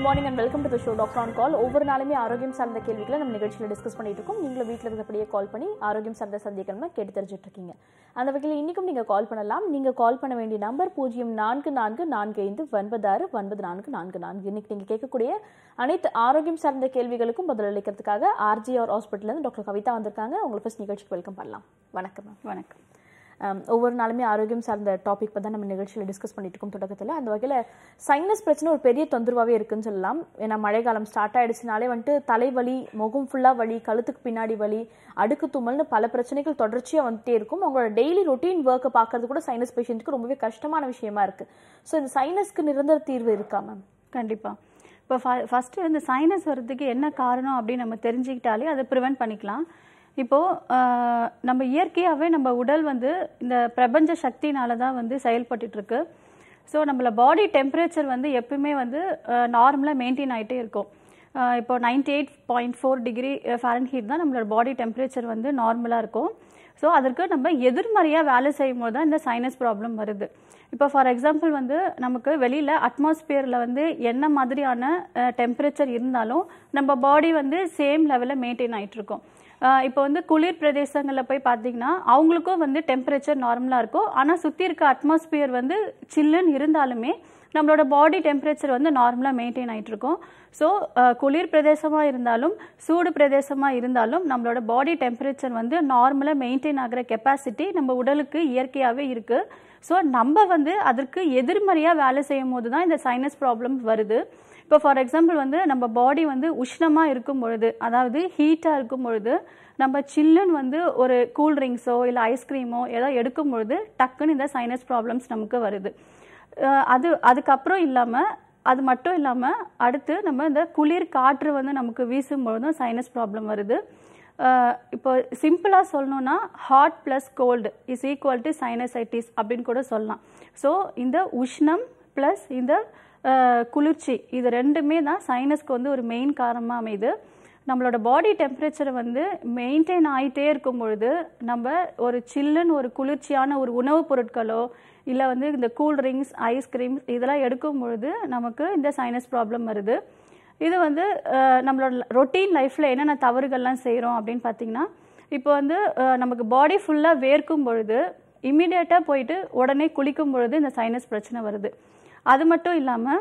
Morning and welcome to the show doctor on call ஒவ்வொரு நாளுமே ஆரோக்கியம் சார்ந்த கேள்விகளை நம்ம நிகழ்ச்சியில் டிஸ்கஸ் பண்ணிட்டு இருக்கோம் நீங்களும் வீட்டில் இருந்தபடியே கால் பண்ணி ஆரோக்கியம் சார்ந்த சந்தேகங்களை கேட்டு தெரிஞ்சுட்டு இருக்கீங்க அந்த வகையில் இன்னைக்கும் நீங்கள் கால் பண்ணலாம் நீங்கள் கால் பண்ண வேண்டிய நம்பர் பூஜ்ஜியம் நான்கு நான்கு நான்கு ஐந்து ஒன்பது ஆறு ஒன்பது நான்கு நான்கு நான்கு இன்னைக்கு நீங்கள் கேட்கக்கூடிய அனைத்து ஆரோக்கியம் சார்ந்த கேள்விகளுக்கும் பதிலளிக்கிறதுக்காக ஆர்ஜிஆர் ஹாஸ்பிட்டல்லேருந்து டாக்டர் கவிதா வந்திருக்காங்க உங்களுக்கு ஃபர்ஸ்ட் நிகழ்ச்சிக்கு வெல்கம் பண்ணலாம் வணக்கம் மேம் வணக்கம் Um, ஒவ்வொரு நாளுமே ஆரோக்கியம் சார்ந்த டாபிக் தான் நம்ம நிகழ்ச்சியில் டிஸ்கஸ் பண்ணிட்டு இருக்கோம் தொடக்கத்தில் அந்த வகையில் சைனஸ் பிரச்சனை ஒரு பெரிய தொந்தரவாகவே இருக்குன்னு சொல்லலாம் ஏன்னா மழைக்காலம் ஸ்டார்ட் ஆயிடுச்சுனாலே வந்துட்டு தலைவலி முகம் ஃபுல்லாக வலி கழுத்துக்கு பின்னாடி வலி அடுக்கு தும்மல்னு பல பிரச்சனைகள் தொடர்ச்சியாக வந்துட்டே இருக்கும் அவங்களோட டெய்லி ரொட்டீன் ஒர்க்கை பார்க்கறது கூட சைனஸ் பேஷண்ட்டுக்கு ரொம்பவே கஷ்டமான விஷயமா இருக்கு ஸோ இந்த சைனஸ்க்கு நிரந்தர தீர்வு இருக்கா மேம் கண்டிப்பா இப்போ ஃபர்ஸ்ட் இந்த சைனஸ் வர்றதுக்கு என்ன காரணம் அப்படின்னு நம்ம தெரிஞ்சுக்கிட்டாலே அதை ப்ரிவென்ட் பண்ணிக்கலாம் இப்போ ஆஹ், நம்ம இயற்கையாகவே நம்ம உடல் வந்து இந்த பிரபஞ்ச சக்தினால தான் வந்து செயல்பட்டுட்டு இருக்கு ஸோ நம்மள பாடி டெம்பரேச்சர் வந்து எப்பவுமே வந்து நார்மலாக மெயின்டைன் ஆகிட்டே இருக்கும் ஆஹ், இப்போ ninety eight point four degree Fahrenheit தான் நம்மளோட பாடி டெம்பரேச்சர் வந்து நார்மலாக இருக்கும் ஸோ அதற்கு நம்ம எதிர்மறையாக வேலை செய்யும் போது தான் இந்த சைனஸ் ப்ராப்ளம் வருது இப்போ ஃபார் எக்ஸாம்பிள் வந்து நமக்கு வெளியில் அட்மாஸ்பியரில் வந்து என்ன மாதிரியான டெம்பரேச்சர் இருந்தாலும் நம்ம பாடி வந்து சேம் லெவலில் மெயின்டைன் ஆகிட்டு இருக்கும் அஹ் இப்போ வந்து குளிர் பிரதேசங்களில் போய் பார்த்தீங்கன்னா அவங்களுக்கும் வந்து டெம்பரேச்சர் நார்மலாக இருக்கும் ஆனால் சுற்றி இருக்க அட்மாஸ்பியர் வந்து சில்லுன்னு இருந்தாலுமே நம்மளோட பாடி டெம்பரேச்சர் வந்து நார்மலாக மெயின்டைன் ஆகிட்டு இருக்கும் ஸோ குளிர் பிரதேசமாக இருந்தாலும் சூடு பிரதேசமாக இருந்தாலும் நம்மளோட பாடி டெம்பரேச்சர் வந்து நார்மலாக மெயின்டைன் ஆகிற கெப்பாசிட்டி நம்ம உடலுக்கு இயற்கையாகவே இருக்குது ஸோ நம்ம வந்து அதற்கு எதிர்மறையாக வேலை செய்யும் போது தான் இந்த சைனஸ் ப்ராப்ளம் வருது இப்போ ஃபார் எக்ஸாம்பிள் வந்து நம்ம பாடி வந்து உஷ்ணமாக இருக்கும் பொழுது அதாவது ஹீட்டாக இருக்கும் பொழுது நம்ம சில்லுன்னு வந்து ஒரு கூல் ட்ரிங்க்ஸோ இல்லை ஐஸ்கிரீமோ ஏதோ எடுக்கும் பொழுது டக்குன்னு இந்த சைனஸ் ப்ராப்ளம்ஸ் நமக்கு வருது அஹ் அது அதுக்கப்புறம் இல்லாமல் அது மட்டும் இல்லாமல் அடுத்து நம்ம இந்த குளிர் காற்று வந்து நமக்கு வீசும் பொழுதும் சைனஸ் ப்ராப்ளம் வருது அஹ் இப்போ சிம்பிளாக சொல்லணும்னா hot plus cold is equal to sinusitis அப்படின்னு கூட சொல்லலாம் ஸோ இந்த உஷ்ணம் ப்ளஸ் இந்த அஹ், குளிர்ச்சி இது ரெண்டுமே தான் சைனஸ்க்கு வந்து ஒரு மெயின் காரணமாக அமையுது நம்மளோட பாடி டெம்பரேச்சரை வந்து மெயின்டைன் ஆகிட்டே இருக்கும் பொழுது நம்ம ஒரு சில்லுன்னு ஒரு குளிர்ச்சியான ஒரு உணவுப் பொருட்களோ இல்லை வந்து இந்த கூல் ட்ரிங்க்ஸ் ஐஸ்கிரீம்ஸ் இதெல்லாம் எடுக்கும் பொழுது நமக்கு இந்த சைனஸ் ப்ராப்ளம் வருது இது வந்து அஹ், நம்மளோட ரொட்டீன் லைஃப்பில் என்னென்ன தவறுகள்லாம் செய்கிறோம் அப்படின்னு பார்த்தீங்கன்னா இப்போ வந்து அஹ், நமக்கு பாடி ஃபுல்லாக வேர்க்கும் பொழுது இம்மிடியேட்டாக போயிட்டு உடனே குளிக்கும் பொழுது இந்த சைனஸ் பிரச்சனை வருது அது மட்டும் இல்லாமல்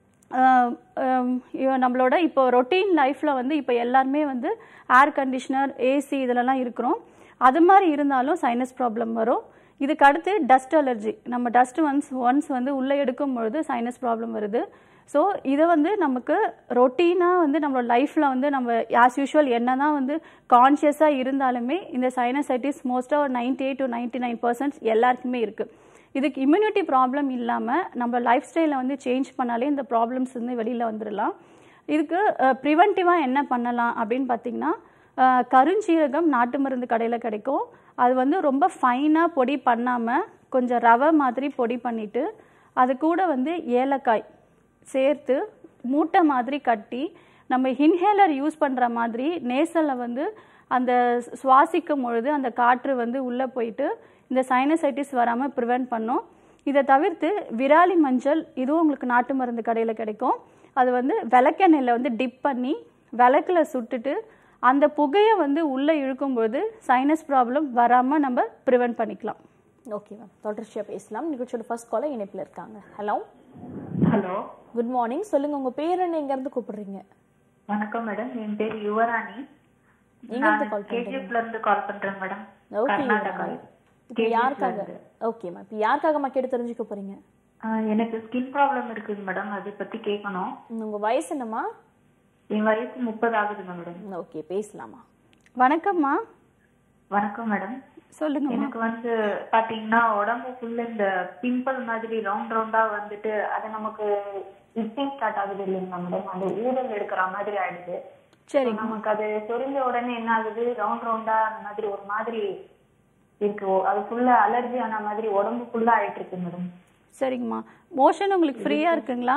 ஆஹ் ஆம், இவ- நம்மளோட இப்போ ரொட்டீன் லைஃப்பில் வந்து இப்போ எல்லாருமே வந்து ஏர் கண்டிஷனர் ஏசி இதிலலாம் இருக்கிறோம் அது மாதிரி இருந்தாலும் சைனஸ் ப்ராப்ளம் வரும் இதுக்கு அடுத்து டஸ்ட் அலர்ஜி நம்ம டஸ்ட் ஒன்ஸ் ஒன்ஸ் வந்து உள்ளே எடுக்கும் பொழுது சைனஸ் ப்ராப்ளம் வருது ஸோ இதை வந்து நமக்கு ரொட்டீனாக வந்து நம்மளோட லைஃப்பில் வந்து நம்ம ஆஸ் யூஷுவல் என்ன தான் வந்து கான்ஷியஸாக இருந்தாலுமே இந்த சைனசைட்டிஸ் மோஸ்ட்டாக ஒரு ninety eight to ninety nine percent எல்லாருக்குமே இருக்குது இதுக்கு இம்யூனிட்டி ப்ராப்ளம் இல்லாமல் நம்ம லைஃப் ஸ்டைலை வந்து சேஞ்ச் பண்ணாலே இந்த ப்ராப்ளம்ஸ் வந்து வெளியில் வந்துடலாம் இதுக்கு ப்ரிவென்டிவாக என்ன பண்ணலாம் அப்படின்னு பார்த்தீங்கன்னா அஹ், கருஞ்சீரகம் நாட்டு மருந்து கடையில் கிடைக்கும் அது வந்து ரொம்ப ஃபைனாக பொடி பண்ணாமல் கொஞ்சம் ரவை மாதிரி பொடி பண்ணிவிட்டு அது கூட வந்து ஏலக்காய் சேர்த்து மூட்டை மாதிரி கட்டி நம்ம இன்ஹேலர் யூஸ் பண்ணுற மாதிரி நேசலில் வந்து அந்த சுவாசிக்கும் பொழுது அந்த காற்று வந்து உள்ளே போயிட்டு இந்த சைனசைட்டிஸ் வராமல் ப்ரிவென்ட் பண்ணும் இதை தவிர்த்து விராலி மஞ்சள் இதுவும் உங்களுக்கு நாட்டு மருந்து கடையில் கிடைக்கும் அது வந்து விளக்கெண்ணெயில் வந்து டிப் பண்ணி விளக்குல சுட்டுட்டு அந்த புகையை வந்து உள்ளே இழுக்கும்போது சைனஸ் ப்ராப்ளம் வராமல் நம்ம ப்ரிவென்ட் பண்ணிக்கலாம் ஓகே மேம் தொடர்ச்சியாக பேசலாம் நிகழ்ச்சியோட ஃபர்ஸ்ட் காலர் இணைப்பில் இருக்காங்க ஹலோ ஹலோ குட் மார்னிங் சொல்லுங்க உங்க பேர் என்ன எங்கேருந்து கூப்பிடுறீங்க வணக்கம் மேடம் என் பேர் யுவராணி எங்க நான் இருந்து call பண்றீங்க? கேஜிஎஃப்ல இருந்து கால் பண்றேன் மேடம் ஓகே கர்நாடகா இப்போ யாருக்காக ஓகேம்மா இப்போ யாருக்காகம்மா கேட்டு தெரிஞ்சுக்க போறீங்க ஆஹ் எனக்கு ஸ்கின் ப்ராப்ளம் இருக்குங்க மேடம் அதை பத்தி கேட்கணும் ம், உங்க வயசு என்னம்மா என் வயசு முப்பது ஆகுதுங்க மேடம் ஓகே பேசலாமா வணக்கம்மா வணக்கம் மேடம் சொல்லுங்கம்மா எனக்கு வந்து பாத்தீங்கன்னா உடம்பு ஃபுல்லா இந்த பிம்பிள் மாதிரி ரவுண்ட் ரவுண்டா வந்துட்டு அது நமக்கு இட்டிங் ஸ்டார்ட் ஆகுது இல்லைங்களா மேடம் அந்த ஊடல் எடுக்கிற மாதிரி ஆயிடுது சரிங்க நமக்கு அது சொரிஞ்ச உடனே என்ன ஆகுது ரவுண்ட் ரவுண்டா அந்த மாதிரி ஒரு மாதிரி இருக்கு ஓ, அது ஃபுல்லா அலர்ஜி ஆன மாதிரி உடம்பு ஃபுல்லா ஆயிட்டு இருக்கு மேடம் சரிங்கம்மா மோஷன் உங்களுக்கு ஃப்ரீயாக இருக்குங்களா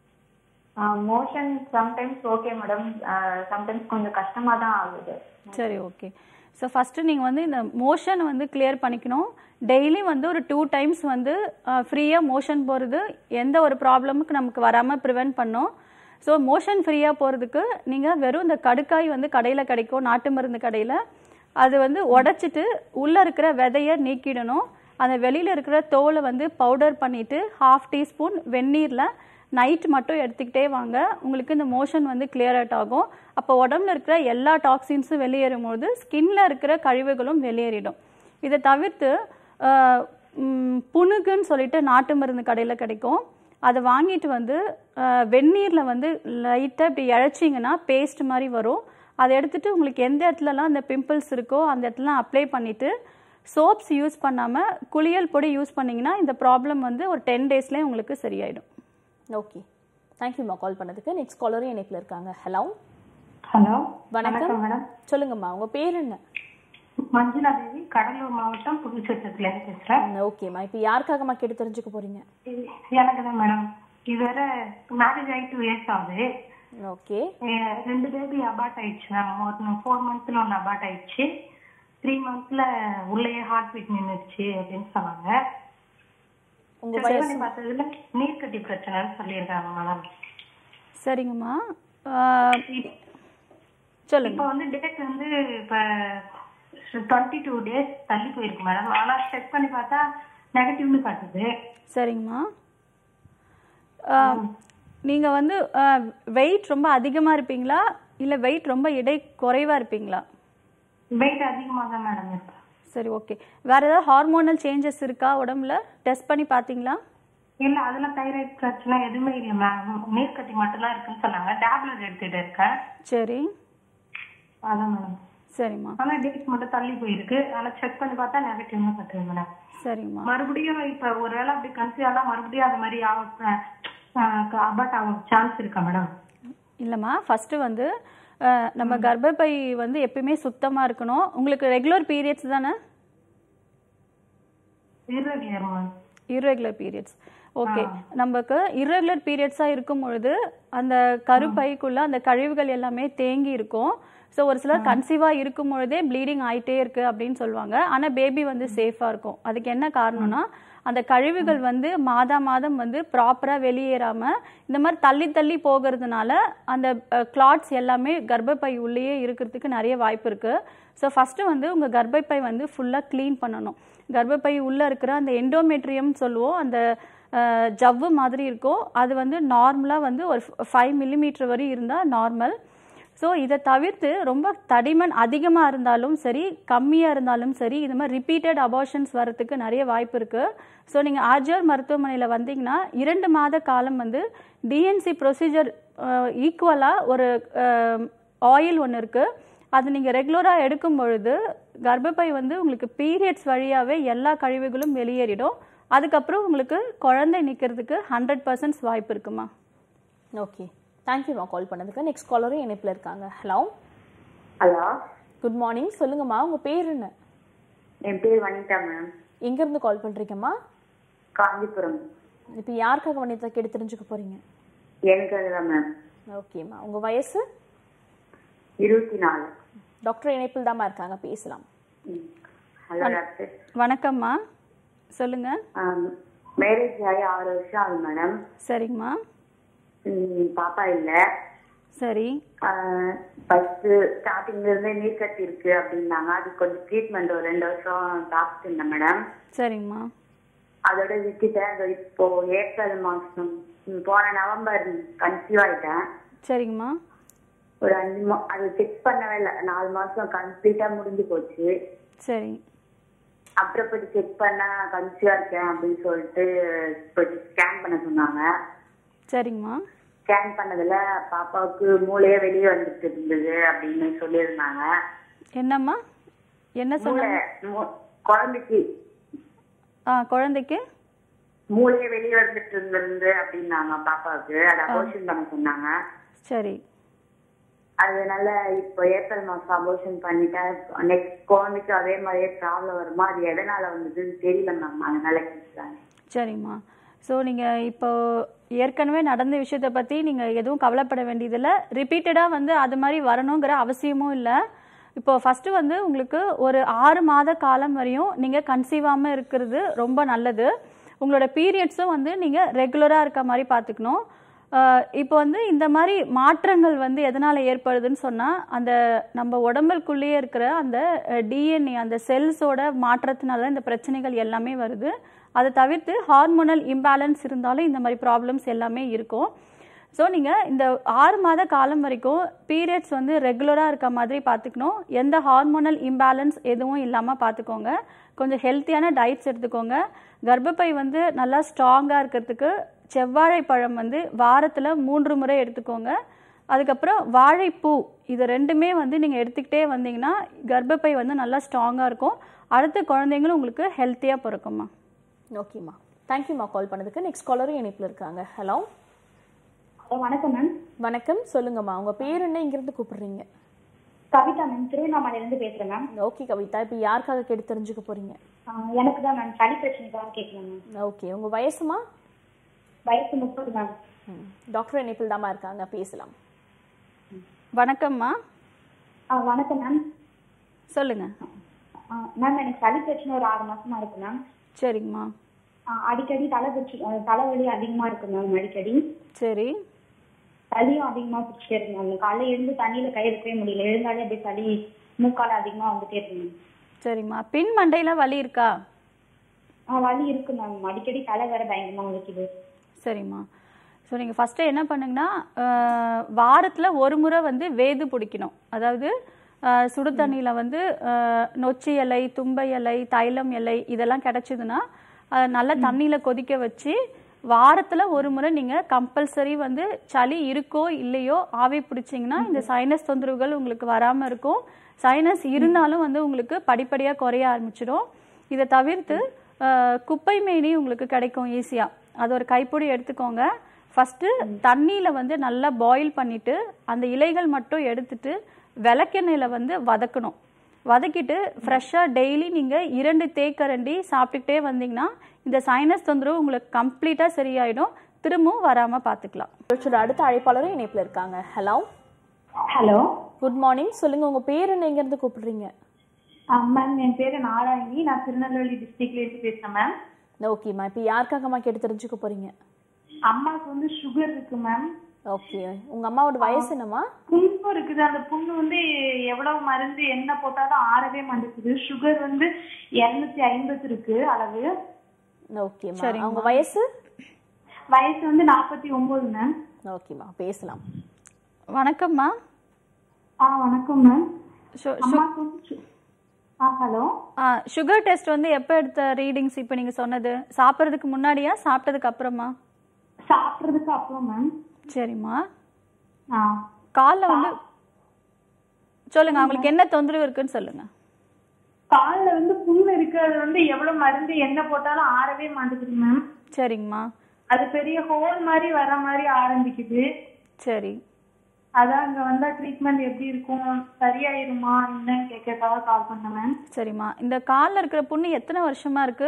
motion sometimes okay madam sometimes கொஞ்சம் கஷ்டமா தான் ஆகுது சரி ஓகே ஸோ ஃபஸ்ட்டு நீங்கள் வந்து இந்த மோஷன் வந்து கிளியர் பண்ணிக்கணும் டெய்லி வந்து ஒரு டூ டைம்ஸ் வந்து ஃப்ரீயாக மோஷன் போகிறது எந்த ஒரு ப்ராப்ளமுக்கு நமக்கு வராமல் ப்ரிவென்ட் பண்ணும் ஸோ மோஷன் ஃப்ரீயாக போகிறதுக்கு நீங்கள் வெறும் இந்த கடுக்காய் வந்து கடையில் கிடைக்கும் நாட்டு மருந்து கடையில் அது வந்து உடைச்சிட்டு உள்ளே இருக்கிற விதையை நீக்கிடணும் அந்த வெளியில் இருக்கிற தோலை வந்து பவுடர் பண்ணிவிட்டு ஹாஃப் டீஸ்பூன் வெந்நீரில் நைட் மட்டும் எடுத்துக்கிட்டே வாங்க உங்களுக்கு இந்த மோஷன் வந்து clear out ஆகும் அப்போ உடம்புல இருக்கிற எல்லா டாக்ஸின்ஸும் வெளியேறும் போது ஸ்கின்ல இருக்கிற கழிவுகளும் வெளியேறிடும் இதை தவிர்த்து ஆஹ், ம், புணுகுன்னு சொல்லிட்டு நாட்டு மருந்து கடையில் கிடைக்கும் அதை வாங்கிட்டு வந்து வெந்நீரில் வந்து லைட்டாக இப்படி இழைச்சிங்கன்னா பேஸ்ட் மாதிரி வரும் அதை எடுத்துட்டு உங்களுக்கு எந்த இடத்துலலாம் அந்த பிம்பிள்ஸ் இருக்கோ அந்த இடத்துலலாம் அப்ளை பண்ணிவிட்டு சோப்ஸ் யூஸ் பண்ணாமல் குளியல் பொடி யூஸ் பண்ணிங்கன்னா இந்த ப்ராப்ளம் வந்து ஒரு டென் டேஸ்லேயே உங்களுக்கு சரியாயிடும் ஓகே தேங்க்யூம்மா கால் பண்ணதுக்கு நெக்ஸ்ட் காலரும் இணைப்பில் இருக்காங்க ஹலோ ஹலோ வணக்கம் மேடம் சொல்லுங்கம்மா உங்க பேர் என்ன மஞ்சுளா தேவி கடலூர் மாவட்டம் புதுச்சேரத்துல இருந்து பேசுறேன் ஓகேம்மா இப்போ யாருக்காகம்மா கேட்டு தெரிஞ்சுக்க போறீங்க எனக்கு தான் மேடம் இதுவரை மேரேஜ் ஆகி டூ இயர்ஸ் ஆகுது ஓகே எ- ரெண்டு பேபி அபார்ட் ஆயிடுச்சு மேம் ஒரு ஃபோர் மந்த்ஸ்ல ஒன்று அபார்ட் ஆயிடுச்சு த்ரீ மந்த்ஸ்ல உள்ளேயே ஹார்ட் பீட் நின்றுச்சு அப்படின்னு சொன்னாங்க உங்க check வயசு பண்ணி பார்த்ததுல நீர்க்கட்டி பிரச்சனைன்னு சொல்லியிருக்காங்க மேடம் சரிங்கம்மா ஆஹ், சொல்லுங்க இப்போ வந்து டேட் வந்து இப்ப டுவெண்ட்டி டூ டேஸ் தள்ளி போயிருக்கு மேடம் ஆனா செக் பண்ணி பார்த்தா நெகட்டிவ்னு காட்டுது சரிங்கம்மா நீங்கள் வந்து வெயிட் ரொம்ப அதிகமாக இருப்பீங்களா இல்லை வெயிட் ரொம்ப இடை குறைவாக இருப்பீங்களா வெயிட் அதிகமாக தான் மேடம் இருக்கு சரி ஓகே வேறு ஏதாவது ஹார்மோனல் சேஞ்சஸ் இருக்கா உடம்புல டெஸ்ட் பண்ணி பார்த்தீங்களா இல்ல அதுல தைராய்டு பிரச்சனை எதுவுமே இல்ல மேம் நீர்க்கட்டி மட்டும்தான் இருக்குன்னு சொன்னாங்க டேப்லெட் எடுத்துட்டு இருக்கேன் சரி அதான் மேடம் சரிம்மா ஆனா டேட் மட்டும் தள்ளி போயிருக்கு ஆனா செக் பண்ணி பார்த்தா நெகட்டிவ்னு காட்டுது மேடம் சரிம்மா மறுபடியும் இப்ப ஒருவேளை அப்படி கன்சீவ் ஆனா மறுபடியும் அது மாதிரி அபார்ட் ஆக சான்ஸ் இருக்கா மேடம் இல்லைம்மா ஃபஸ்ட்டு வந்து அஹ், நம்ம கர்ப்பப்பை வந்து எப்பயுமே சுத்தமாக இருக்கணும் உங்களுக்கு ரெகுலர் பீரியட்ஸ் தானே irregular ma'am irregular periods okay நமக்கு irregular பீரியட்ஸாக இருக்கும் பொழுது அந்த கருப்பைக்குள்ள அந்த கழிவுகள் எல்லாமே தேங்கி இருக்கும் ஸோ ஒரு சிலர் கன்சீவாக இருக்கும் பொழுதே ப்ளீடிங் ஆயிட்டே இருக்கு அப்படின்னு சொல்லுவாங்க ஆனால் பேபி வந்து சேஃபாக இருக்கும் அதுக்கு என்ன காரணம்னா அந்த கழிவுகள் வந்து மாதா மாதம் வந்து ப்ராப்பராக வெளியேறாமல் இந்த மாதிரி தள்ளி தள்ளி போகிறதுனால அந்த கிளாட்ஸ் எல்லாமே கர்ப்பப்பை உள்ளேயே இருக்கிறதுக்கு நிறைய வாய்ப்பு இருக்குது ஸோ ஃபஸ்ட்டு வந்து உங்கள் கர்ப்பப்பை வந்து ஃபுல்லாக க்ளீன் பண்ணணும் கர்ப்பப்பை உள்ளே இருக்கிற அந்த எண்டோமெட்ரியம் சொல்லுவோம் அந்த அஹ், ஜவ்வு மாதிரி இருக்கும் அது வந்து நார்மலாக வந்து ஒரு ஃபைவ் மில்லிமீட்டர் வரை இருந்தால் நார்மல் ஸோ இதை தவிர்த்து ரொம்ப தடிமன் அதிகமாக இருந்தாலும் சரி கம்மியாக இருந்தாலும் சரி இது மாதிரி ரிப்பீட்டட் அபார்ஷன்ஸ் வரத்துக்கு நிறைய வாய்ப்பு இருக்குது ஸோ நீங்கள் ஆர்ஜிஆர் மருத்துவமனையில் வந்தீங்கன்னா இரண்டு மாத காலம் வந்து டிஎன்சி ப்ரொசீஜர் ஈக்குவலாக ஒரு ஆயில் ஒன்று இருக்குது அது நீங்கள் ரெகுலராக எடுக்கும் பொழுது கர்ப்பப்பை வந்து உங்களுக்கு பீரியட்ஸ் வழியாகவே எல்லா கழிவுகளும் வெளியேறிடும் அதுக்கப்புறம் உங்களுக்கு குழந்தை நிற்கிறதுக்கு ஹண்ட்ரட் பர்சன்ட் வாய்ப்பு இருக்குமா ஓகே தேங்க்யூம்மா கால் பண்ணதுக்கு நெக்ஸ்ட் காலரும் இணைப்பில் இருக்காங்க ஹலோ ஹலோ குட் மார்னிங் சொல்லுங்கம்மா உங்க பேர் என்ன என் பேர் வனிதா மேம் எங்கேருந்து கால் பண்றீங்கம்மா காஞ்சிபுரம் இப்போ யாருக்காக வனிதா கேட்டு தெரிஞ்சுக்க போறீங்க எனக்கு அதுதான் மேம் ஓகேம்மா உங்க வயசு இருபத்தி நாலு டாக்டர் இணைப்பில் தாம்மா இருக்காங்க பேசலாம் ம். ஹலோ டாக்டர் வணக்கம்மா சொல்லுங்கள் மேரேஜ் ஆகி ஆறு வருஷம் ஆகுது மேடம் சரிங்கம்மா ம், பாப்பா இல்ல சரி ஃபர்ஸ்ட் ஸ்டார்டிங்ல இருந்தே நீர் கட்டி இருக்கு அப்படின்னாங்க அது கொஞ்சம் ட்ரீட்மெண்ட் ஒரு ரெண்டு வருஷம் சாப்பிட்டு இருந்தேன் மேடம் சரிங்கம்மா அதோட விட்டுட்டேன் அதோ இப்போ ஏப்ரல் மாசம் ம், போன நவம்பர் கன்சீவ் ஆயிட்டேன் சரிங்கம்மா ஒரு அஞ்சு மா அது செக் பண்ணவே இல்லை நாலு மாசம் கம்ப்ளீட்டா முடிஞ்சு போச்சு சரி அப்புறம் போய் செக் பண்ணா கன்சியா இருக்கேன் அப்படின்னு சொல்லிட்டு போய் ஸ்கேன் பண்ண சொன்னாங்க சரிங்கம்மா ஸ்கேன் பண்ணதுல பாப்பாவுக்கு மூளையே வெளியே வந்துட்டு இருந்தது அப்படின்னு சொல்லியிருந்தாங்க என்னம்மா என்ன மூளை சொன்னாங்க மூ- குழந்தைக்கு ஆ குழந்தைக்கு மூளையே வெளியே வந்துட்டு இருந்தது அப்படின்னாங்க பாப்பாவுக்கு அதை அபோஷன் பண்ண சொன்னாங்க சரி அதனால இப்போ ஏப்ரல் மாசம் அபோஷன் பண்ணிட்டேன் நெக்ஸ்ட் குழந்தைக்கு அதே மாதிரியே ப்ராப்ளம் வருமா அது எதனால வந்ததுன்னு தெரியல மேம் அதனால கேட்குறாங்க சரிம்மா ஸோ நீங்கள் இப்போ ஏற்கனவே நடந்த விஷயத்தை பற்றி நீங்கள் எதுவும் கவலைப்பட வேண்டியதில்லை ரிப்பீட்டடாக வந்து அது மாதிரி வரணுங்கிற அவசியமும் இல்லை இப்போ ஃபஸ்ட்டு வந்து உங்களுக்கு ஒரு ஆறு மாத காலம் வரையும் நீங்கள் கன்சீவாமல் இருக்கிறது ரொம்ப நல்லது உங்களோட பீரியட்ஸும் வந்து நீங்கள் ரெகுலராக இருக்க மாதிரி பார்த்துக்கணும் ஆஹ் இப்போ வந்து இந்த மாதிரி மாற்றங்கள் வந்து எதனால் ஏற்படுதுன்னு சொன்னால் அந்த நம்ம உடம்புக்குள்ளேயே இருக்கிற அந்த டிஎன்ஏ அந்த செல்ஸோட மாற்றத்தினால இந்த பிரச்சனைகள் எல்லாமே வருது அதை தவிர்த்து ஹார்மோனல் இம்பேலன்ஸ் இருந்தாலும் இந்த மாதிரி ப்ராப்ளம்ஸ் எல்லாமே இருக்கும் ஸோ நீங்கள் இந்த ஆறு மாத காலம் வரைக்கும் பீரியட்ஸ் வந்து ரெகுலராக இருக்க மாதிரி பார்த்துக்கணும் எந்த ஹார்மோனல் இம்பேலன்ஸ் எதுவும் இல்லாமல் பார்த்துக்கோங்க கொஞ்சம் ஹெல்த்தியான டயட்ஸ் எடுத்துக்கோங்க கர்ப்பப்பை வந்து நல்லா ஸ்ட்ராங்காக இருக்கிறதுக்கு செவ்வாழை பழம் வந்து வாரத்தில் மூன்று முறை எடுத்துக்கோங்க அதுக்கப்புறம் வாழைப்பூ இது ரெண்டுமே வந்து நீங்கள் எடுத்துக்கிட்டே வந்தீங்கன்னா கர்ப்பப்பை வந்து நல்லா ஸ்ட்ராங்காக இருக்கும் அடுத்த குழந்தைங்களும் உங்களுக்கு ஹெல்த்தியாக பிறக்குமா ஓகேம்மா தேங்க்யூம்மா கால் பண்ணதுக்கு நெக்ஸ்ட் காலரும் இணைப்பில் இருக்காங்க ஹலோ வணக்கம் மேம் வணக்கம் சொல்லுங்கம்மா உங்க பேர் என்ன இங்கிருந்து கூப்பிடுறீங்க கவிதா மேம் திருவண்ணாமலையிலேருந்து பேசுகிறேன் மேம் ஓகே கவிதா இப்போ யாருக்காக கேட்டு தெரிஞ்சுக்க போறீங்க ஆஹ் எனக்கு தான் மேம் சளி பிரச்சனைக்காக கேட்கணும் மேம் ஓகே உங்க வயசுமா வயசு முப்பது மேம் ம். டாக்டர் இணைப்பில் தாம்மா இருக்காங்க பேசலாம் வணக்கம்மா ஆ வணக்கம் மேம் சொல்லுங்கள் ஆ, மேம் எனக்கு சளி பிரச்சனை ஒரு ஆறு மாசமா இருக்கு மேம் சரிங்கம்மா ஆ, அடிக்கடி தலை பிடிச்சி தலைவலி அதிகமா இருக்கு மேம் அடிக்கடி சரி சளியும் அதிகமா பிடிச்சிட்டே இருக்கு மேம் காலையில எழுந்து தண்ணியில கை வைக்கவே முடியல எழுந்தாலே அப்படியே சளி மூக்கால அதிகமா வந்துட்டே இருக்கு மேம் சரிம்மா பின் மண்டையில் வலி இருக்கா ஆ, வலி இருக்கு மேம் அடிக்கடி தலை வேற பயங்கரமா வலிக்குது சரிம்மா ஸோ நீங்கள் ஃபஸ்ட்டு என்ன பண்ணுங்கன்னா வாரத்தில் ஒரு முறை வந்து வேது பிடிக்கணும் அதாவது ஆஹ், சுடு தண்ணியில் வந்து ஆஹ், நொச்சி இலை தும்பை இலை தைலம் இலை இதெல்லாம் கிடச்சிதுன்னா அதை நல்ல தண்ணியில் கொதிக்க வச்சு வாரத்தில் ஒரு முறை நீங்கள் கம்பல்சரி வந்து சளி இருக்கோ இல்லையோ ஆவி பிடிச்சிங்கன்னா இந்த சைனஸ் தொந்தரவுகள் உங்களுக்கு வராமல் இருக்கும் சைனஸ் இருந்தாலும் வந்து உங்களுக்கு படிப்படியாக குறைய ஆரம்பிச்சிடும் இதை தவிர்த்து ஆஹ், குப்பை மேனி உங்களுக்கு கிடைக்கும் ஈஸியாக அது ஒரு கைப்பிடி எடுத்துக்கோங்க ஃபஸ்ட்டு தண்ணியில் வந்து நல்லா பாயில் பண்ணிவிட்டு அந்த இலைகள் மட்டும் எடுத்துட்டு விளக்கெண்ணெயில் வந்து வதக்கணும் வதக்கிட்டு ஃப்ரெஷ்ஷாக டெய்லி நீங்கள் இரண்டு தேக்கரண்டி சாப்பிட்டுக்கிட்டே வந்தீங்கன்னா இந்த சைனஸ் தொந்தரவு உங்களுக்கு கம்ப்ளீட்டாக சரியாயிடும் திரும்பவும் வராமல் பார்த்துக்கலாம் நிகழ்ச்சியோட அடுத்த அழைப்பாளரும் இணைப்பில் இருக்காங்க ஹலோ ஹலோ குட் மார்னிங் சொல்லுங்க உங்க பேர் என்ன எங்கேருந்து கூப்பிடுறீங்க மேம் என் பேரு நாராயணி நான் திருநெல்வேலி டிஸ்ட்ரிக்ட்ல இருந்து பேசுறேன் மேம் ஓகேம்மா இப்போ யாருக்காகம்மா கேட்டு தெரிஞ்சுக்க போறீங்க அம்மாவுக்கு வந்து சுகர் இருக்கு மேம் ஓகே உங்க அம்மாவோட வயசு என்னம்மா புண்ணு இருக்குது அந்த புண்ணு வந்து எவ்வளவு மருந்து என்ன போட்டாலும் ஆறவே மாட்டேங்குது சுகர் வந்து இருநூத்தி ஐம்பது இருக்கு அளவு ஓகேம்மா அவங்க வயசு வயசு வந்து நாற்பத்தி ஒன்பது மேம் ஓகேம்மா பேசலாம் வணக்கம்மா ஆ வணக்கம் மேம் சு- அம்மாக்கு வந்து சு- ஆ ஹலோ ஆ சுகர் டெஸ்ட் வந்து எப்போ எடுத்த ரீடிங்ஸ் இப்போ நீங்கள் சொன்னது சாப்பிட்றதுக்கு முன்னாடியா சாப்பிட்டதுக்கு அப்புறமா சாப்பிட்றதுக்கு அப்புறம் மேம் சரிம்மா ஆ காலில் வந்து சொல்லுங்க அவங்களுக்கு என்ன தொந்தரவு இருக்குன்னு சொல்லுங்க கால்ல வந்து புண்ணு இருக்கு அது வந்து எவ்வளவு மருந்து என்ன போட்டாலும் ஆறவே மாட்டேங்குது மேம் சரிங்கம்மா அது பெரிய ஹோல் மாதிரி வர மாதிரி ஆரம்பிக்குது சரி அதான் அங்க வந்தா ட்ரீட்மெண்ட் எப்படி இருக்கும் சரியாயிருமா என்னன்னு கேட்கறதுக்காக கால் பண்ணேன் மேம் சரிம்மா இந்த காலில் இருக்கிற புண்ணு எத்தனை வருஷமா இருக்கு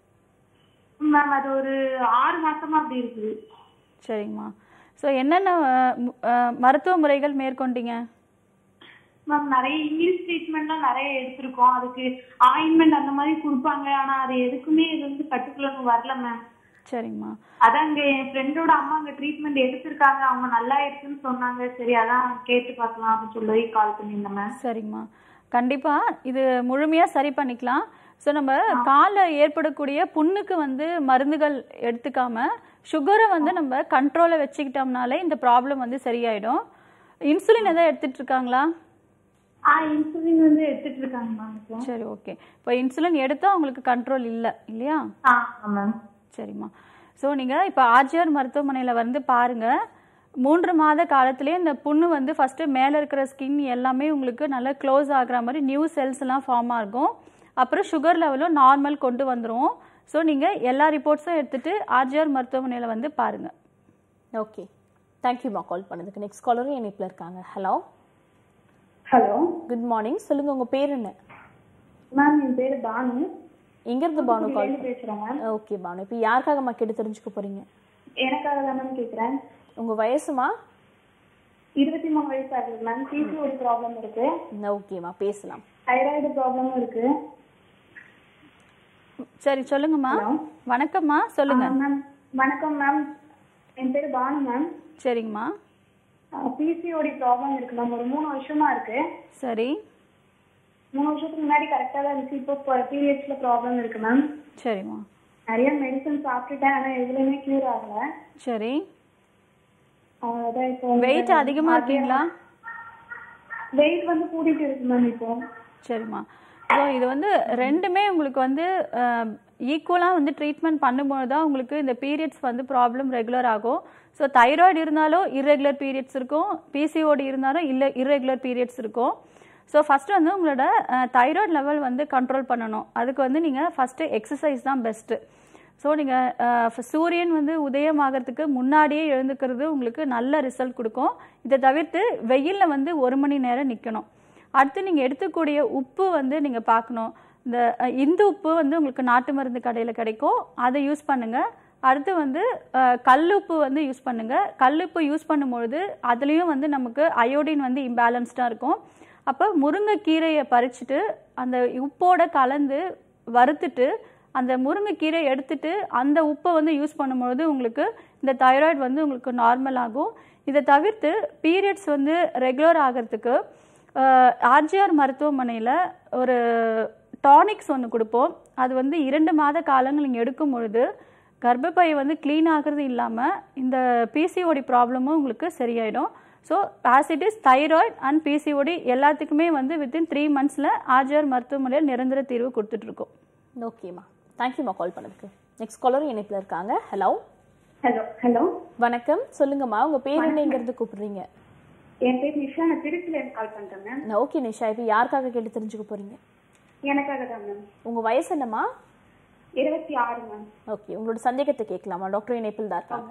மேம் அது ஒரு ஆறு மாசமா அப்படி இருக்குது சரிங்கம்மா ஸோ என்னென்ன அஹ், மு- அஹ், மருத்துவ முறைகள் மேற்கொண்டீங்க மேம் நிறைய இங்கிலீஷ் ட்ரீட்மெண்ட்லாம் நிறைய எடுத்திருக்கோம் அதுக்கு ஆயின்மெண்ட் அந்த மாதிரி கொடுப்பாங்க ஆனா அது எதுக்குமே இது வந்து கட்டுக்குள்ள வரல மேம் சரிங்கம்மா அதான் இங்க என் ஃப்ரெண்டோட அம்மா அங்க ட்ரீட்மெண்ட் எடுத்திருக்காங்க அவங்க நல்லா இருக்குன்னு சொன்னாங்க சரி அதான் கேட்டு பார்க்கலாம் அப்படின்னு சொல்லி கால் பண்ணியிருந்தேன் மேம் சரிங்கம்மா கண்டிப்பாக இது முழுமையாக சரி பண்ணிக்கலாம் ஸோ நம்ம காலில் ஏற்படக்கூடிய புண்ணுக்கு வந்து மருந்துகள் எடுத்துக்காம சுகரை வந்து நம்ம கண்ட்ரோலில் வச்சுக்கிட்டோம்னாலே இந்த ப்ராப்ளம் வந்து சரியாயிடும் இன்சுலின் எதாவது எடுத்துட்டு இருக்காங்களா ஆ இன்சுலின் வந்து எடுத்துட்டு இருக்காங்க மேம் இப்போ சரி ஓகே இப்போ இன்சுலின் எடுத்தால் அவங்களுக்கு கண்ட்ரோல் இல்லை இல்லையா ஆ மேம் சரிம்மா ஸோ நீங்கள் இப்போ ஆர்ஜிஆர் மருத்துவமனையில் வந்து பாருங்கள் மூன்று மாத காலத்திலே இந்த புண்ணு வந்து ஃபஸ்ட்டு மேலே இருக்கிற ஸ்கின் எல்லாமே உங்களுக்கு நல்லா க்ளோஸ் ஆகுற மாதிரி நியூ செல்ஸ் எல்லாம் ஃபார்ம் ஆகும் அப்புறம் சுகர் லெவலும் நார்மல் கொண்டு வந்துரும் ஸோ நீங்கள் எல்லா ரிப்போர்ட்ஸும் எடுத்துகிட்டு ஆர்ஜிஆர் மருத்துவமனையில் வந்து பாருங்கள் ஓகே தேங்க்யூம்மா கால் பண்ணதுக்கு நெக்ஸ்ட் காலரும் இணைப்பில் இருக்காங்க ஹலோ ஹலோ குட் மார்னிங் சொல்லுங்க உங்க பேர் என்ன மேம் என் பேரு பானு எங்கிருந்து பானு கால் இருந்து பேசுறேன் மேம் ஓகே பானு இப்போ யாருக்காகம்மா கேட்டு தெரிஞ்சுக்க போறீங்க எனக்காக தான் மேம் கேக்குறேன் உங்க வயசுமா இருபத்தி மூணு வயசு ஆகுது மேம் பிசிஓடி ப்ராப்ளம் இருக்கு ஓகேம்மா பேசலாம் தைராய்டு ப்ராப்ளமும் இருக்கு சரி சொல்லுங்கம்மா வணக்கம்மா சொல்லுங்க மேம் வணக்கம் மேம் என் பேர் பானு மேம் சரிங்கம்மா பிசிஓடி ப்ராப்ளம் இருக்கு மேம் ஒரு மூணு வருஷமா இருக்கு சரி மூணு வருஷத்துக்கு முன்னாடி கரெக்டாக தான் இருந்துச்சு இப்போ பீரியட்ஸ்ல ப்ராப்ளம் இருக்கு மேம் சரிம்மா நிறைய மெடிசன் சாப்பிட்டுட்டேன் ஆனால் எதுலையுமே க்யூர் ஆகல சரி அதான் இப்போ வெயிட் அதிகமாக இருக்கீங்களா வெயிட் வந்து கூட்டிட்டு இருக்கு மேம் இப்போ சரிம்மா ஸோ இது வந்து ரெண்டுமே உங்களுக்கு வந்து ஈக்குவலாக வந்து ட்ரீட்மெண்ட் பண்ணும்போது தான் உங்களுக்கு இந்த பீரியட்ஸ் வந்து ப்ராப்ளம் ரெகுலர் ஆகும் ஸோ தைராய்டு இருந்தாலும் irregular பீரியட்ஸ் இருக்கும் பிசிஓடி இருந்தாலும் இல்லை irregular பீரியட்ஸ் இருக்கும் ஸோ ஃபஸ்ட்டு வந்து உங்களோட தைராய்டு லெவல் வந்து கண்ட்ரோல் பண்ணணும் அதுக்கு வந்து நீங்கள் ஃபஸ்ட்டு எக்ஸசைஸ் தான் பெஸ்ட்டு ஸோ நீங்கள் சூரியன் வந்து உதயம் ஆகிறதுக்கு முன்னாடியே எழுந்துக்கிறது உங்களுக்கு நல்ல ரிசல்ட் கொடுக்கும் இதை தவிர்த்து வெயிலில் வந்து ஒரு மணி நேரம் நிற்கணும் அடுத்து நீங்கள் எடுத்துக்கூடிய உப்பு வந்து நீங்கள் பார்க்கணும் இந்த அஹ், இந்து உப்பு வந்து உங்களுக்கு நாட்டு மருந்து கடையில் கிடைக்கும் அதை யூஸ் பண்ணுங்கள் அடுத்து வந்து அஹ், கல்லுப்பு வந்து யூஸ் பண்ணுங்கள் கல்லுப்பு யூஸ் பண்ணும்பொழுது அதுலேயும் வந்து நமக்கு அயோடின் வந்து இம்பேலன்ஸ்டாக இருக்கும் அப்போ முருங்கைக்கீரையை பறிச்சுட்டு அந்த உப்போட கலந்து வறுத்துட்டு அந்த முருங்கைக்கீரை எடுத்துட்டு அந்த உப்பை வந்து யூஸ் பண்ணும்பொழுது உங்களுக்கு இந்த தைராய்டு வந்து உங்களுக்கு நார்மல் ஆகும் இதை தவிர்த்து பீரியட்ஸ் வந்து ரெகுலர் ஆகிறதுக்கு ஆர்ஜிஆர் மருத்துவமனையில் ஒரு டானிக்ஸ் ஒன்று கொடுப்போம் அது வந்து இரண்டு மாத காலங்கள் நீங்கள் எடுக்கும் பொழுது கர்ப்பப்பை வந்து க்ளீன் ஆகிறது இல்லாமல் இந்த பிசிஓடி ப்ராப்ளமும் உங்களுக்கு சரியாயிடும் so as it is thyroid and PCOD எல்லாத்துக்குமே வந்து வித்தின் த்ரீ மந்த்ஸில் ஆர்ஜிஆர் மருத்துவமனையில் நிரந்தர தீர்வு கொடுத்துட்ருக்கோம் ஓகேம்மா தேங்க்யூம்மா கால் பண்ணதுக்கு நெக்ஸ்ட் காலரும் இணைப்பில் இருக்காங்க ஹலோ ஹலோ ஹலோ வணக்கம் சொல்லுங்கம்மா உங்க பேர் என்னங்கிறது கூப்பிடுறீங்க என் பேர் நிஷா நான் திருச்சியில இருந்து கால் பண்றேன் மேம் ஓகே நிஷா இப்போ யாருக்காக கேட்டு தெரிஞ்சுக்க போறீங்க எனக்காக தான் மேம் உங்க வயசு என்னம்மா இருபத்தி ஆறு மேம் ஓகே உங்களோட சந்தேகத்தை கேட்கலாமா டாக்டர் இணைப்பில் தான் இருக்காங்க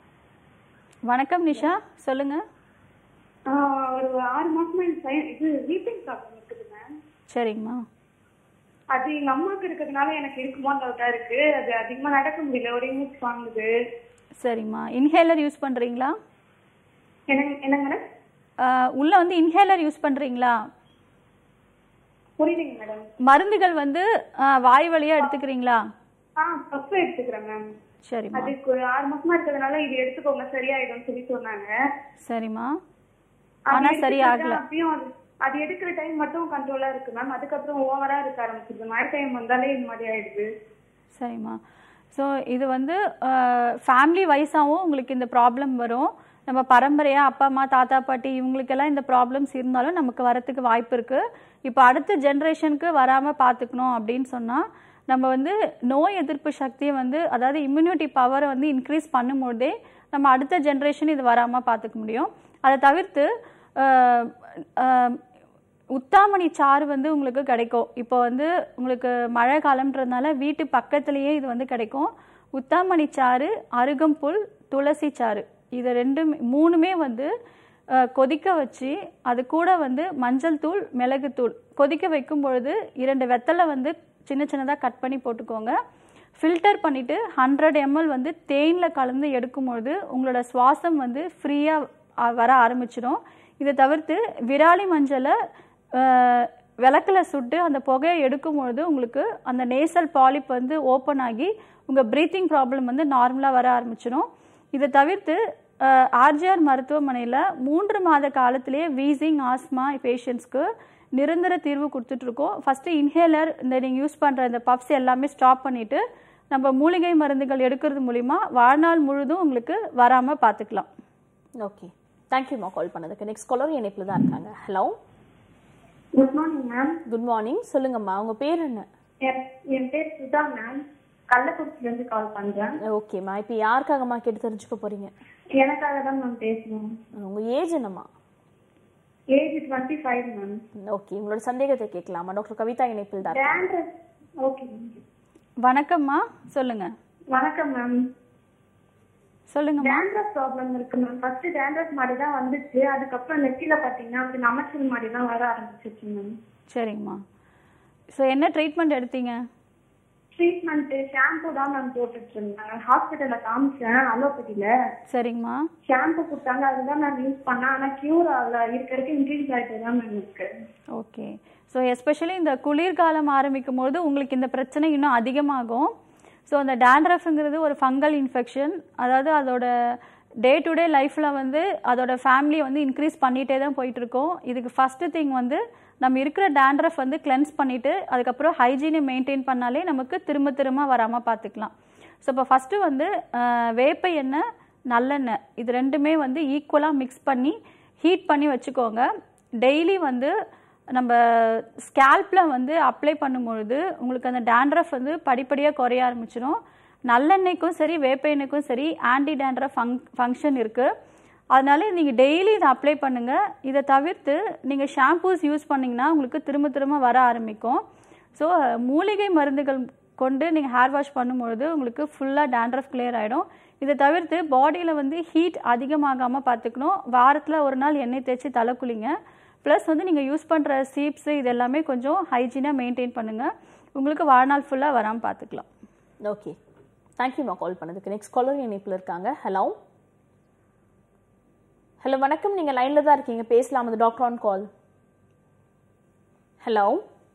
வணக்கம் நிஷா சொல்லுங்கள் ஒரு ஆறு மாசமா எனக்கு சை- இது வீட்டிங் ப்ராப்ளம் இருக்குது மேம் சரிங்கம்மா அது எங்க அம்மாவுக்கு இருக்கிறதுனால எனக்கு இருக்குமோ டவுட்டா இருக்கு அது அதிகமா நடக்க முடியல ஒரே மூச்சு வாங்குது சரிங்கம்மா இன்ஹேலர் யூஸ் பண்ணுறீங்களா என்னங்க என்னங்க மேடம் உள்ளே வந்து இன்ஹேலர் யூஸ் பண்ணுறீங்களா புரியுதுங்க மேடம் மருந்துகள் வந்து ஆஹ், வாய் வழியாக எடுத்துக்கிறீங்களா ஆ பப்பு எடுத்துக்கிறேன் மேம் சரிம்மா அதுக்கு ஒரு ஆறு மாசமா இருக்கிறதுனால இது எடுத்துக்கோங்க சரியாயிடும் சொல்லி சொன்னாங்க சரிம்மா அது ஆனா எடுத்துக்கிட்டா சரியாகல. அப்பயும் அது அது எடுக்கிற டைம் மட்டும் கண்ட்ரோலா இருக்கு மேம் அதுக்கப்புறம் ஓவரா இருக்க ஆரம்பிச்சிருது மழை டைம் வந்தாலே இந்த மாதிரி ஆயிடுது சரிம்மா ஸோ இது வந்து ஃபேமிலி வைஸாகவும் உங்களுக்கு இந்த ப்ராப்ளம் வரும் நம்ம பரம்பரையாக அப்பா அம்மா தாத்தா பாட்டி இவங்களுக்கெல்லாம் இந்த ப்ராப்ளம்ஸ் இருந்தாலும் நமக்கு வரத்துக்கு வாய்ப்பு இருக்குது இப்போ அடுத்த ஜென்ரேஷனுக்கு வராமல் பார்த்துக்கணும் அப்படின்னு சொன்னால் நம்ம வந்து நோய் எதிர்ப்பு சக்தியை வந்து அதாவது இம்யூனிட்டி பவரை வந்து இன்க்ரீஸ் பண்ணும்போதே நம்ம அடுத்த ஜென்ரேஷன் இது வராமல் பார்த்துக்க முடியும் அதை தவிர்த்து அஹ், அஹ், உத்தாமணி சாறு வந்து உங்களுக்கு கிடைக்கும் இப்போ வந்து உங்களுக்கு மழை காலம்ன்றதுனால வீட்டு பக்கத்துலேயே இது வந்து கிடைக்கும் உத்தாமணி சாறு அருகம்புல் துளசி சாறு இது ரெண்டும் மூணுமே வந்து அஹ், கொதிக்க வச்சு அது கூட வந்து மஞ்சள் தூள் மிளகுத்தூள் கொதிக்க வைக்கும் பொழுது இரண்டு வெத்தலை வந்து சின்ன சின்னதாக கட் பண்ணி போட்டுக்கோங்க ஃபில்டர் பண்ணிவிட்டு ஹண்ட்ரட் எம்எல் வந்து தேனில் கலந்து எடுக்கும்பொழுது உங்களோட சுவாசம் வந்து ஃப்ரீயாக வர ஆரம்பிச்சிடும் இதை தவிர்த்து விராலி மஞ்சளை அஹ், விளக்குல சுட்டு அந்த புகையை எடுக்கும்பொழுது உங்களுக்கு அந்த நேசல் பாலிப் வந்து ஓப்பன் ஆகி உங்கள் ப்ரீத்திங் ப்ராப்ளம் வந்து நார்மலாக வர ஆரம்பிச்சிடும் இதை தவிர்த்து ஆர்ஜிஆர் மருத்துவமனையில் மூன்று மாத காலத்திலேயே வீசிங் ஆஸ்மா பேஷண்ட்ஸ்க்கு நிரந்தர தீர்வு கொடுத்துட்ருக்கோம் ஃபஸ்ட்டு இன்ஹேலர் இந்த நீங்கள் யூஸ் பண்ணுற இந்த பப்ஸ் எல்லாமே ஸ்டாப் பண்ணிவிட்டு நம்ம மூலிகை மருந்துகள் எடுக்கிறது மூலிமா வாழ்நாள் முழுதும் உங்களுக்கு வராமல் பார்த்துக்கலாம் ஓகே தேங்க்யூம்மா கால் பண்ணதுக்கு நெக்ஸ்ட் காலரும் இணைப்பில் தான் இருக்காங்க hello good morning ma'am good morning சொல்லுங்கம்மா உங்க பேர் என்ன என் பேர் சுதா மேம் கள்ளக்குறிச்சில இருந்து கால் பண்றேன் ஓகேம்மா இப்போ யாருக்காகம்மா கேட்டு தெரிஞ்சுக்க போறீங்க எனக்காக தான் மேம் பேசணும் உங்க ஏஜ் என்னம்மா age twenty five ma'am okay உங்களோட சந்தேகத்தை கேட்கலாமா டாக்டர் கவிதா இணைப்பில் தான் இருக்காங்க. டேண்ட்ரஸ் ஓகே வணக்கம்மா சொல்லுங்கள் வணக்கம் மேம் சொல்லுங்கம்மா டேண்ட்ரஸ் ப்ராப்ளம் இருக்கு மேம் ஃபர்ஸ்ட் டேண்ட்ரஸ் மாதிரி தான் வந்துச்சு அதுக்கப்புறம் நெத்தியில பாத்தீங்கன்னா அப்படி நமச்சல் மாதிரி தான் வர ஆரம்பிச்சிருச்சு மேம் சரிங்கம்மா ஸோ என்ன ட்ரீட்மெண்ட் எடுத்தீங்க ட்ரீட்மெண்ட் ஷாம்பு தான் மேம் போட்டுட்டு இருந்தேன் ஹாஸ்பிட்டல்ல காமிச்சேன் அலோபதியில சரிங்கம்மா ஷாம்பு கொடுத்தாங்க அதுதான் நான் யூஸ் பண்ணேன் ஆனா கியூர் ஆகல இருக்க இருக்க இன்க்ரீஸ் ஆயிட்டு தான் மேம் இருக்கு ஓகே ஸோ எஸ்பெஷலி இந்த குளிர்காலம் ஆரம்பிக்கும் போது உங்களுக்கு இந்த பிரச்சனை இன்னும் அதிகமாகும் ஸோ அந்த டேண்ட்ரஃப்ங்கிறது ஒரு ஃபங்கல் இன்ஃபெக்ஷன் அதாவது அதோட டே டு டே லைஃப்பில் வந்து அதோட ஃபேமிலியை வந்து இன்க்ரீஸ் பண்ணிகிட்டே தான் போயிட்டு இருக்கோம் இதுக்கு ஃபஸ்ட்டு திங் வந்து நம்ம இருக்கிற டேண்ட்ரஃப் வந்து கிளென்ஸ் பண்ணிவிட்டு அதுக்கப்புறம் ஹைஜீனை மெயின்டைன் பண்ணாலே நமக்கு திரும்ப திரும்ப வராமல் பார்த்துக்கலாம் ஸோ இப்போ ஃபஸ்ட்டு வந்து அஹ், வேப்ப எண்ணெய் நல்லெண்ணெய் இது ரெண்டுமே வந்து ஈக்குவலாக மிக்ஸ் பண்ணி ஹீட் பண்ணி வச்சுக்கோங்க டெய்லி வந்து நம்ம ஸ்கேல்பில் வந்து அப்ளை பண்ணும்பொழுது உங்களுக்கு அந்த டேண்ட்ரஃப் வந்து படிப்படியாக குறைய ஆரம்பிச்சிடும் நல்லெண்ணெய்க்கும் சரி வேப்ப எண்ணெய்க்கும் சரி ஆன்டி டேண்ட்ரஃப் ஃபங் ஃபங்க்ஷன் இருக்குது அதனால நீங்கள் டெய்லி இதை அப்ளை பண்ணுங்கள் இதை தவிர்த்து நீங்கள் ஷாம்பூஸ் யூஸ் பண்ணிங்கன்னா உங்களுக்கு திரும்ப திரும்ப வர ஆரம்பிக்கும் ஸோ மூலிகை மருந்துகள் கொண்டு நீங்கள் ஹேர் வாஷ் பண்ணும்பொழுது உங்களுக்கு ஃபுல்லாக டேண்ட்ரஃப் clear ஆகிடும் இதை தவிர்த்து பாடியில் வந்து ஹீட் அதிகமாகாமல் பார்த்துக்கணும் வாரத்தில் ஒரு நாள் எண்ணெய் தேய்ச்சி தலை குளிங்க ப்ளஸ் வந்து நீங்கள் யூஸ் பண்ணுற சீப்ஸு இது எல்லாமே கொஞ்சம் ஹைஜீனாக மெயின்டைன் பண்ணுங்கள் உங்களுக்கு வாழ்நாள் ஃபுல்லாக வராமல் பார்த்துக்கலாம் ஓகே தேங்க்யூம்மா கால் பண்ணதுக்கு நெக்ஸ்ட் காலர் இணைப்பில் இருக்காங்க ஹலோ ஹலோ வணக்கம் நீங்கள் லைனில் தான் இருக்கீங்க பேசலாம் அது doctor on call hello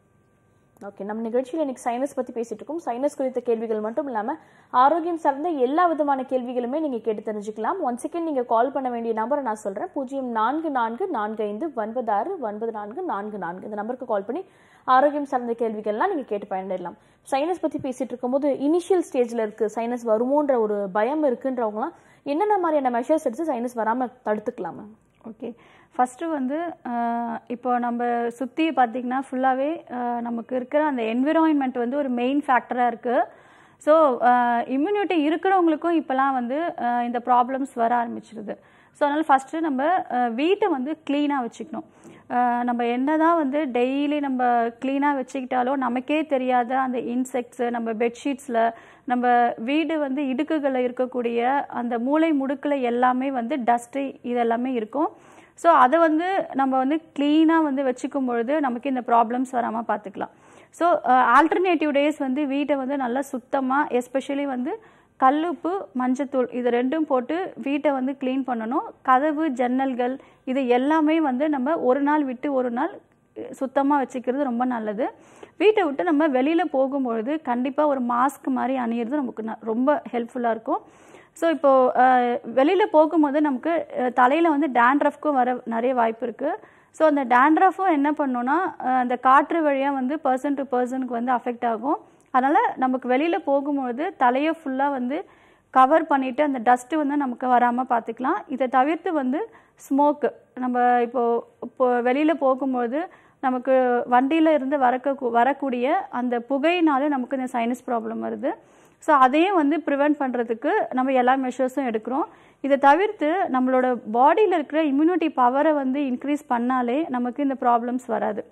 okay நம்ம நிகழ்ச்சியில் இன்னைக்கு சைனஸ் பற்றி பேசிட்டு இருக்கோம் சைனஸ் குறித்த கேள்விகள் மட்டும் இல்லாமல் ஆரோக்கியம் சார்ந்த எல்லா விதமான கேள்விகளுமே நீங்கள் கேட்டு தெரிஞ்சுக்கலாம் ஒன் செகண்ட் நீங்கள் கால் பண்ண வேண்டிய நம்பரை நான் சொல்கிறேன் பூஜ்ஜியம் நான்கு நான்கு நான்கு ஐந்து ஒன்பது ஆறு ஒன்பது நான்கு நான்கு நான்கு இந்த நம்பருக்கு கால் பண்ணி ஆரோக்கியம் சார்ந்த கேள்விகள்லாம் நீங்கள் கேட்டு பயன்படலாம் சைனஸ் பற்றி பேசிட்டு இருக்கும்போது இனிஷியல் ஸ்டேஜில் இருக்குது சைனஸ் வருமோன்ற ஒரு பயம் இருக்குன்றவங்களாம் என்னென்ன மாதிரியான மெஷர்ஸ் எடுத்து சைனஸ் வராமல் தடுத்துக்கலாமா ஓகே ஃபஸ்ட்டு வந்து அஹ், இப்போ நம்ம சுற்றி பார்த்திங்கன்னா ஃபுல்லாகவே நமக்கு இருக்கிற அந்த என்விரான்மெண்ட் வந்து ஒரு மெயின் ஃபேக்டராக இருக்குது ஸோ இம்யூனிட்டி இருக்கிறவங்களுக்கும் இப்போலாம் வந்து அஹ், இந்த ப்ராப்ளம்ஸ் வர ஆரம்பிச்சிருது ஸோ அதனால் ஃபஸ்ட்டு நம்ம அஹ், வீட்டை வந்து க்ளீனாக வச்சுக்கணும் அஹ், நம்ம என்னதான் வந்து டெய்லி நம்ம க்ளீனாக வச்சுக்கிட்டாலும் நமக்கே தெரியாத அந்த இன்செக்ட்ஸு நம்ம பெட்ஷீட்ஸில் நம்ம வீடு வந்து இடுக்குகளில் இருக்கக்கூடிய அந்த மூளை முடுக்கில் எல்லாமே வந்து டஸ்ட்டு இதெல்லாமே இருக்கும் ஸோ அதை வந்து நம்ம வந்து க்ளீனாக வந்து வச்சுக்கும் பொழுது நமக்கு இந்த ப்ராப்ளம்ஸ் வராமல் பார்த்துக்கலாம் ஸோ ஆல்டர்னேட்டிவ் டேஸ் வந்து வீட்டை வந்து நல்லா சுத்தமாக எஸ்பெஷலி வந்து கல்லுப்பு மஞ்சத்தூள் இது ரெண்டும் போட்டு வீட்டை வந்து க்ளீன் பண்ணணும் கதவு ஜன்னல்கள் இது எல்லாமே வந்து நம்ம ஒரு நாள் விட்டு ஒரு நாள் சுத்தமாக வச்சுக்கிறது ரொம்ப நல்லது வீட்டை விட்டு நம்ம வெளியில் போகும்பொழுது கண்டிப்பாக ஒரு மாஸ்க் மாதிரி அணியிறது நமக்கு ந- ரொம்ப ஹெல்ப்ஃபுல்லாக இருக்கும் ஸோ இப்போது வெளியில் போகும்போது நமக்கு தலையில் வந்து டேண்ட்ரஃப்க்கும் வர நிறைய வாய்ப்பு இருக்குது ஸோ அந்த டேண்ட்ரஃபும் என்ன பண்ணுன்னா அஹ், அந்த காற்று வழியாக வந்து பர்சன் டு பர்சனுக்கு வந்து அஃபெக்ட் ஆகும் அதனால் நமக்கு வெளியில் போகும்பொழுது தலையை ஃபுல்லாக வந்து கவர் பண்ணிவிட்டு அந்த டஸ்ட்டு வந்து நமக்கு வராமல் பார்த்துக்கலாம் இதை தவிர்த்து வந்து ஸ்மோக்கு நம்ம இப்போது இப்போ வெளியில் போகும்போது நமக்கு வண்டியில் இருந்து வரக்க வரக்கூடிய அந்த புகையினால நமக்கு இந்த சைனஸ் ப்ராப்ளம் வருது ஸோ அதையும் வந்து ப்ரிவெண்ட் பண்ணுறதுக்கு நம்ம எல்லா மெஷர்ஸும் எடுக்கிறோம் இதை தவிர்த்து நம்மளோட பாடியில் இருக்கிற இம்யூனிட்டி பவரை வந்து இன்க்ரீஸ் பண்ணாலே நமக்கு இந்த ப்ராப்ளம்ஸ் வராது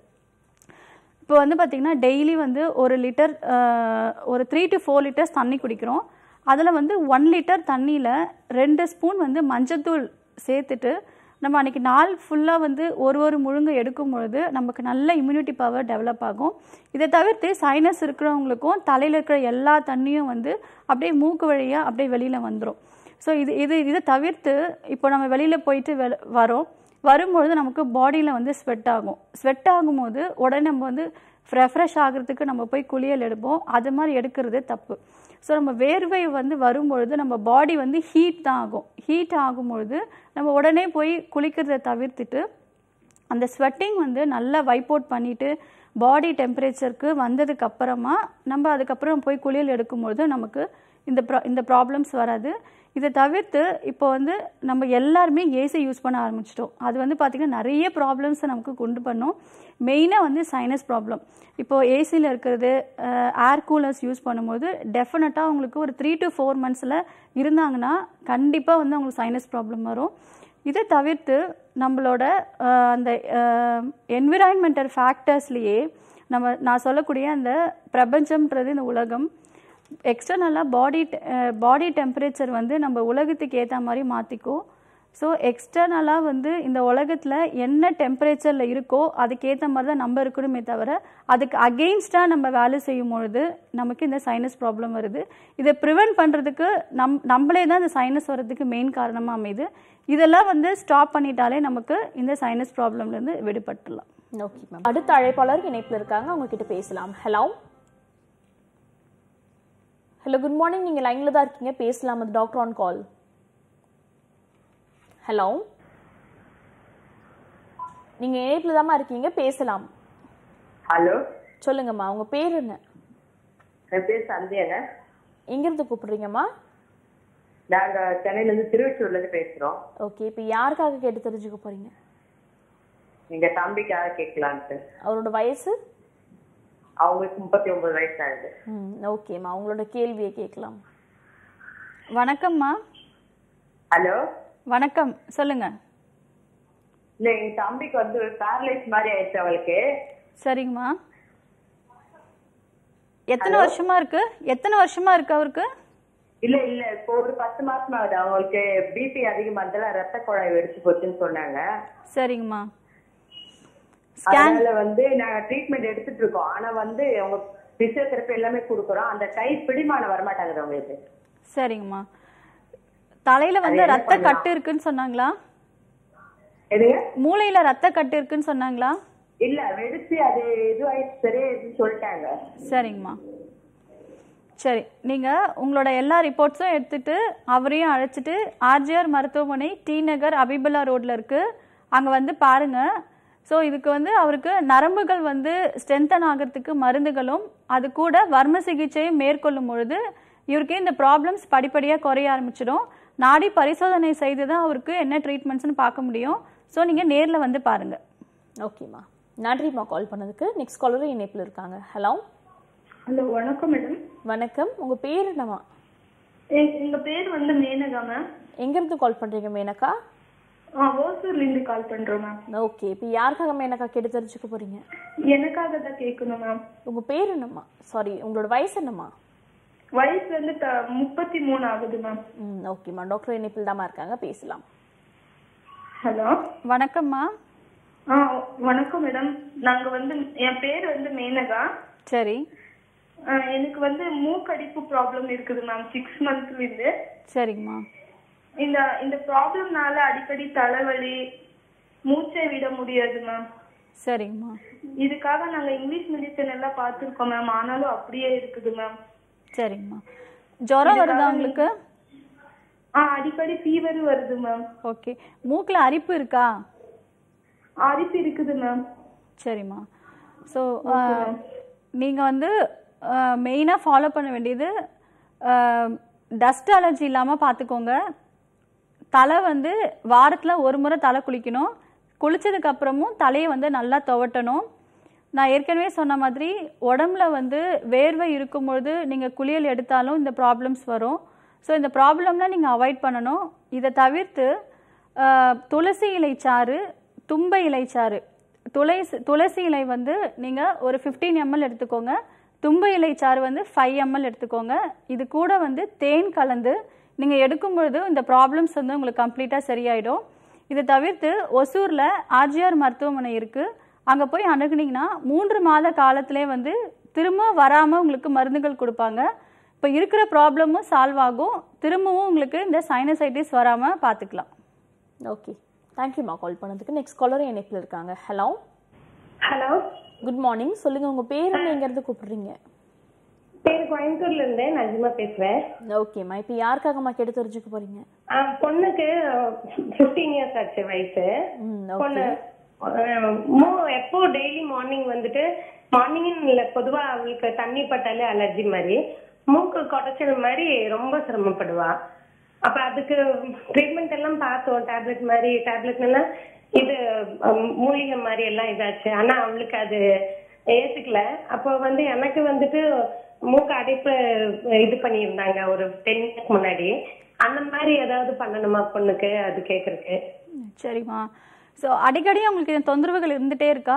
இப்போ வந்து பார்த்திங்கன்னா டெய்லி வந்து ஒரு லிட்டர் ஒரு த்ரீ டு ஃபோர் லிட்டர்ஸ் தண்ணி குடிக்கிறோம் அதில் வந்து ஒன் லிட்டர் தண்ணியில் ரெண்டு ஸ்பூன் வந்து மஞ்சத்தூள் சேர்த்துட்டு நம்ம அன்றைக்கி நாள் ஃபுல்லாக வந்து ஒரு ஒரு முழுங்கு எடுக்கும் பொழுது நமக்கு நல்ல இம்யூனிட்டி பவர் டெவலப் ஆகும் இதை தவிர்த்து சைனஸ் இருக்கிறவங்களுக்கும் தலையில் இருக்கிற எல்லா தண்ணியும் வந்து அப்படியே மூக்கு வழியாக அப்படியே வெளியில் வந்துடும் ஸோ இது இது இதை தவிர்த்து இப்போ நம்ம வெளியில் போயிட்டு வெ வரோம் வரும்பொழுது நமக்கு பாடியில் வந்து ஸ்வெட் ஆகும் ஸ்வெட் ஆகும்போது உடனே நம்ம வந்து ரெஃப்ரெஷ் ஆகிறதுக்கு நம்ம போய் குளியல் எடுப்போம் அது மாதிரி எடுக்கிறது தப்பு ஸோ நம்ம வேர்வை வந்து வரும்பொழுது நம்ம பாடி வந்து ஹீட் தான் ஆகும் ஹீட் ஆகும்பொழுது நம்ம உடனே போய் குளிக்கிறதை தவிர்த்துட்டு அந்த ஸ்வெட்டிங் வந்து நல்லா வைப் அவுட் பண்ணிட்டு பாடி டெம்பரேச்சருக்கு வந்ததுக்கு அப்புறமா நம்ம அதுக்கப்புறம் போய் குளியல் எடுக்கும்பொழுது நமக்கு இந்த ப்ரா இந்த ப்ராப்ளம்ஸ் வராது இதை தவிர்த்து இப்போ வந்து நம்ம எல்லாருமே ஏசி யூஸ் பண்ண ஆரம்பிச்சிட்டோம் அது வந்து பார்த்திங்கன்னா நிறைய ப்ராப்ளம்ஸை நமக்கு கொண்டு பண்ணும் மெயினாக வந்து சைனஸ் ப்ராப்ளம் இப்போது ஏசியில் இருக்கிறது ஏர் கூலர்ஸ் யூஸ் பண்ணும்போது டெஃபினட்டாக அவங்களுக்கு ஒரு த்ரீ டு ஃபோர் மந்த்ஸில் இருந்தாங்கன்னா கண்டிப்பாக வந்து அவங்களுக்கு சைனஸ் ப்ராப்ளம் வரும் இதை தவிர்த்து நம்மளோட அஹ், அந்த என்விரான்மெண்டல் ஃபேக்டர்ஸ்லேயே நம்ம நான் சொல்லக்கூடிய அந்த பிரபஞ்சம்ன்றது இந்த உலகம் எக்ஸ்டர்னலாக பாடி பாடி டெம்பரேச்சர் வந்து நம்ம உலகத்துக்கு ஏற்ற மாதிரி மாற்றிக்கும் ஸோ எக்ஸ்டர்னலாக வந்து இந்த உலகத்தில் என்ன டெம்பரேச்சரில் இருக்கோ அதுக்கேற்ற மாதிரி தான் நம்ம இருக்கணுமே தவிர அதுக்கு அகெயின்ஸ்டாக நம்ம வேலை செய்யும் பொழுது நமக்கு இந்த சைனஸ் ப்ராப்ளம் வருது இதை ப்ரிவென்ட் பண்ணுறதுக்கு நம் நம்மளே தான் இந்த சைனஸ் வர்றதுக்கு மெயின் காரணமாக அமையுது இதெல்லாம் வந்து ஸ்டாப் பண்ணிட்டாலே நமக்கு இந்த சைனஸ் ப்ராப்ளம்லேருந்து விடுபட்டுலாம் ஓகே மேம் அடுத்த அழைப்பாளர் இணைப்பில் இருக்காங்க அவங்க கிட்ட பேசலாம் ஹலோ ஹலோ குட் மார்னிங் நீங்கள் லைனில் தான் இருக்கீங்க பேசலாம் அது டாக்டர் ஆன் கால் ஹலோ நீங்கள் இணைப்பில் தாம்மா இருக்கீங்க பேசலாம் ஹலோ சொல்லுங்கம்மா உங்கள் பேர் என்ன என் பேர் சந்தியாங்க எங்கேருந்து கூப்பிடுறீங்கம்மா நாங்க சென்னையில இருந்து திருவச்சூர்ல இருந்து பேசுறோம் ஓகே இப்போ யாருக்காக கேட்டு தெரிஞ்சுக்க போகிறீங்க எங்க தம்பிக்காக கேட்கலான்ட்டு அவரோட வயசு அவங்களுக்கு முப்பத்தி ஒன்பது வயசு ஆகுது ம் ஓகேம்மா உங்களோட கேள்வியை கேட்கலாம் வணக்கம்மா ஹலோ வணக்கம் சொல்லுங்க இல்ல எங்க தம்பிக்கு வந்து பேரலைஸ் மாதிரி ஆயிடுச்சு அவளுக்கு சரிங்கம்மா எத்தனை வருஷமா இருக்கு எத்தனை வருஷமா இருக்கு அவருக்கு இல்ல இல்ல இப்போ ஒரு பத்து மாசமா ஆகுது அவங்களுக்கு பிபி அதிகமா இருந்தால ரத்த குழாய் வெடிச்சு போச்சுன்னு சொன்னாங்க சரிங்கம்மா ஸ்கேன் அதனால வந்து நாங்க ட்ரீட்மெண்ட் எடுத்துட்டு இருக்கோம் ஆனா வந்து அவங்க பிசியோதெரப்பி எல்லாமே கொடுக்குறோம் அந்த கை பிடிமானம் வரமாட்டாங்குது அவங்களுக்கு சரிங்கம்மா தலையில வந்து என்ன ரத்த கட்டு இருக்குன்னு சொன்னாங்களா எதுங்க மூளையில ரத்த கட்டு இருக்குன்னு சொன்னாங்களா இல்ல வெடிச்சு அது இதுவாயிடுச்சு சரியாயிடுச்சுன்னு சொல்லிட்டாங்க சரிங்கம்மா சரி நீங்க உங்களோட எல்லா ரிப்போர்ட்ஸும் எடுத்துட்டு அவரையும் அழைச்சிட்டு ஆர்ஜிஆர் மருத்துவமனை டி நகர் அபிபுல்லா ரோட்ல இருக்கு அங்க வந்து பாருங்க ஸோ இதுக்கு வந்து அவருக்கு நரம்புகள் வந்து ஸ்ட்ரென்தன் ஆகிறதுக்கு மருந்துகளும் அது கூட வர்ம சிகிச்சையும் மேற்கொள்ளும் பொழுது இவருக்கு இந்த ப்ராப்ளம்ஸ் படிப்படியாக குறைய ஆரம்பிச்சிடும் நாடி பரிசோதனை செய்து தான் அவருக்கு என்ன ட்ரீட்மெண்ட்ஸ்னு பார்க்க முடியும் ஸோ நீங்கள் நேரில் வந்து பாருங்க ஓகேம்மா நன்றிம்மா கால் பண்ணதுக்கு நெக்ஸ்ட் காலரும் இணைப்பில் இருக்காங்க ஹலோ ஹலோ வணக்கம் மேடம் வணக்கம் உங்கள் பேர் என்னம்மா எங்க பேர் வந்து மேனகா மேம் எங்கேருந்து கால் பண்ணுறீங்க மேனக்கா ஆ ஓசூர்ல இருந்து கால் பண்றோம் மேம் ஓகே இப்போ யாருக்காக மேனக்கா கேட்டு தெரிஞ்சுக்க போகிறீங்க எனக்காக தான் கேட்கணும் மேம் உங்கள் பேர் என்னம்மா சாரி உங்களோட வயசு என்னம்மா வயசு வந்து த- முப்பத்தி மூணு ஆகுது மேம் ம் ஓகேம்மா டாக்டர் இணைப்பில் தாம்மா இருக்காங்க பேசலாம் ஹலோ வணக்கம்மா ஆ வணக்கம் மேடம் நாங்க வந்து என் பேர் வந்து மேனகா சரி ஆ, எனக்கு வந்து மூக்கடிப்பு ப்ராப்ளம் இருக்குது மேம் சிக்ஸ் மந்த்ல இருந்து சரிங்கம்மா இந்த இந்த ப்ராப்ளம்னால அடிக்கடி தலைவலி மூச்சை விட முடியாது மேம் சரிங்கம்மா இதுக்காக நாங்க இங்கிலீஷ் மெடிசன் எல்லாம் பார்த்துருக்கோம் மேம் ஆனாலும் அப்படியே இருக்குது மேம் சரிங்கம்மா ஜுரம் வருதா உங்களுக்கு ஆ அடிக்கடி ஃபீவர் வருது மேம் ஓகே மூக்கில் அரிப்பு இருக்கா அரிப்பு இருக்குது மேம் சரிம்மா ஸோ நீங்கள் வந்து மெயினாக ஃபாலோ பண்ண வேண்டியது டஸ்ட் அலர்ஜி இல்லாமல் பார்த்துக்கோங்க தலை வந்து வாரத்தில் ஒரு முறை தலை குளிக்கணும் குளிச்சதுக்கு அப்புறமும் தலையை வந்து நல்லா துவட்டணும் நான் ஏற்கனவே சொன்ன மாதிரி உடம்புல வந்து வேர்வை இருக்கும்பொழுது நீங்கள் குளியல் எடுத்தாலும் இந்த ப்ராப்ளம்ஸ் வரும் ஸோ இந்த ப்ராப்ளம்லாம் நீங்கள் அவாய்ட் பண்ணணும் இதை தவிர்த்து ஆஹ், துளசி இலை சாறு தும்பை இலை சாறு துளசி துளசி இலை வந்து நீங்கள் ஒரு 15 எம்எல் எடுத்துக்கோங்க தும்பை இலை சாறு வந்து ஃபைவ் எம்எல் எடுத்துக்கோங்க இது கூட வந்து தேன் கலந்து நீங்கள் எடுக்கும் பொழுது இந்த ப்ராப்ளம்ஸ் வந்து உங்களுக்கு கம்ப்ளீட்டாக சரியாயிடும் இதை தவிர்த்து ஒசூரில் ஆர்ஜிஆர் மருத்துவமனை இருக்குது அங்கே போய் அணுகுனீங்கன்னா மூன்று மாத காலத்திலே வந்து திரும்ப வராமல் உங்களுக்கு மருந்துகள் கொடுப்பாங்க இப்போ இருக்கிற ப்ராப்ளமும் சால்வ் ஆகும் திரும்பவும் உங்களுக்கு இந்த சைனசைட்டிஸ் வராமல் பார்த்துக்கலாம் ஓகே தேங்க்யூம்மா கால் பண்ணதுக்கு நெக்ஸ்ட் காலரும் இணைப்பில் இருக்காங்க ஹலோ ஹலோ குட் மார்னிங் சொல்லுங்கள் உங்கள் பேர் என்ன எங்கேருந்து கூப்பிடுறீங்க பேர் கோயம்புத்தூர்ல இருந்து நஜிமா பேசுறேன் ஓகேம்மா இப்போ யாருக்காகம்மா கேட்டு தெரிஞ்சுக்க போகிறீங்க ஆ, பொண்ணுக்கு ஃபிஃப்டீன் இயர்ஸ் ஆச்சு வயசு ம் பொண்ணு ஓகே அஹ், மூ- எப்போ டெய்லி மார்னிங் வந்துட்டு மார்னிங் இல்ல பொதுவா அவளுக்கு தண்ணி பட்டாலே அலர்ஜி மாதிரி மூக்கு கொடைச்சல் மாதிரி ரொம்ப சிரமப்படுவா அப்ப அதுக்கு ட்ரீட்மெண்ட் எல்லாம் பார்த்தோம் டேப்லெட் மாதிரி டேப்லெட் எல்லாம் இது அஹ், மூலிகை மாதிரி எல்லாம் இதாச்சு ஆனா அவளுக்கு அது ஏத்துக்கல அப்போ வந்து எனக்கு வந்துட்டு மூக்கு அடைப்பு இது பண்ணியிருந்தாங்க ஒரு டென் இயர்ஸ் முன்னாடி அந்த மாதிரி ஏதாவது பண்ணணுமா பொண்ணுக்கு அது கேக்குறதுக்கு சரிம்மா ஸோ அடிக்கடி உங்களுக்கு இந்த தொந்தரவுகள் இருந்துகிட்டே இருக்கா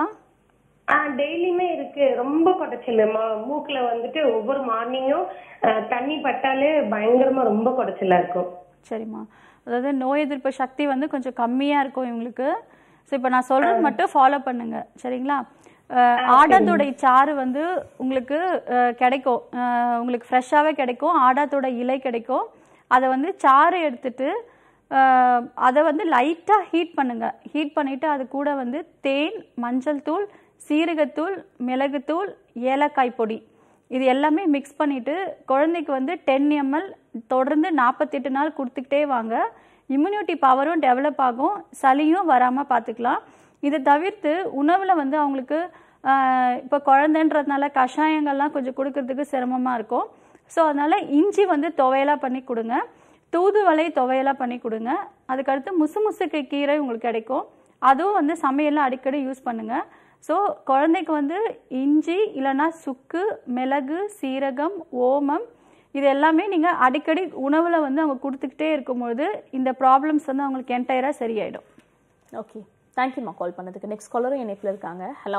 ஆ டெய்லியுமே இருக்கு ரொம்ப குடைச்சல் ம- மூக்குல வந்துட்டு ஒவ்வொரு மார்னிங்கும் தண்ணி பட்டாலே பயங்கரமா ரொம்ப குடைச்சலா இருக்கும் சரிம்மா அதாவது நோய் எதிர்ப்பு சக்தி வந்து கொஞ்சம் கம்மியாக இருக்கும் இவங்களுக்கு ஸோ இப்போ நான் சொல்கிறது மட்டும் ஃபாலோ பண்ணுங்க சரிங்களா அஹ், ஆடாத்தோட சாறு வந்து உங்களுக்கு அஹ், கிடைக்கும் அஹ், உங்களுக்கு ஃப்ரெஷ்ஷாகவே கிடைக்கும் ஆடாத்தோட இலை கிடைக்கும் அதை வந்து சாறு எடுத்துட்டு அஹ், அதை வந்து லைட்டாக ஹீட் பண்ணுங்க ஹீட் பண்ணிவிட்டு அது கூட வந்து தேன் மஞ்சள் தூள் சீரகத்தூள் மிளகுத்தூள் ஏலக்காய் பொடி இது எல்லாமே மிக்ஸ் பண்ணிவிட்டு குழந்தைக்கு வந்து டென் எம்எல் தொடர்ந்து நாற்பத்தெட்டு நாள் கொடுத்துக்கிட்டே வாங்க இம்யூனிட்டி பவரும் டெவலப் ஆகும் சளியும் வராமல் பார்த்துக்கலாம் இதை தவிர்த்து உணவில் வந்து அவங்களுக்கு இப்போ குழந்தைன்றதுனால கஷாயங்கள்லாம் கொஞ்சம் கொடுக்கறதுக்கு சிரமமாக இருக்கும் ஸோ அதனால் இஞ்சி வந்து துவையலாக பண்ணி கொடுங்க தூதுவளை துவையலாக பண்ணி கொடுங்க அதுக்கடுத்து முசு முசுக்கு கீரை உங்களுக்கு கிடைக்கும் அதுவும் வந்து சமையலில் அடிக்கடி யூஸ் பண்ணுங்கள் ஸோ குழந்தைக்கு வந்து இஞ்சி இல்லைன்னா சுக்கு மிளகு சீரகம் ஓமம் இது எல்லாமே நீங்கள் அடிக்கடி உணவில் வந்து அவங்க கொடுத்துக்கிட்டே இருக்கும்பொழுது இந்த ப்ராப்ளம்ஸ் வந்து அவங்களுக்கு என்டையராக சரியாயிடும் ஓகே தேங்க்யூம்மா கால் பண்ணதுக்கு நெக்ஸ்ட் காலரும் இணைப்பில் இருக்காங்க ஹலோ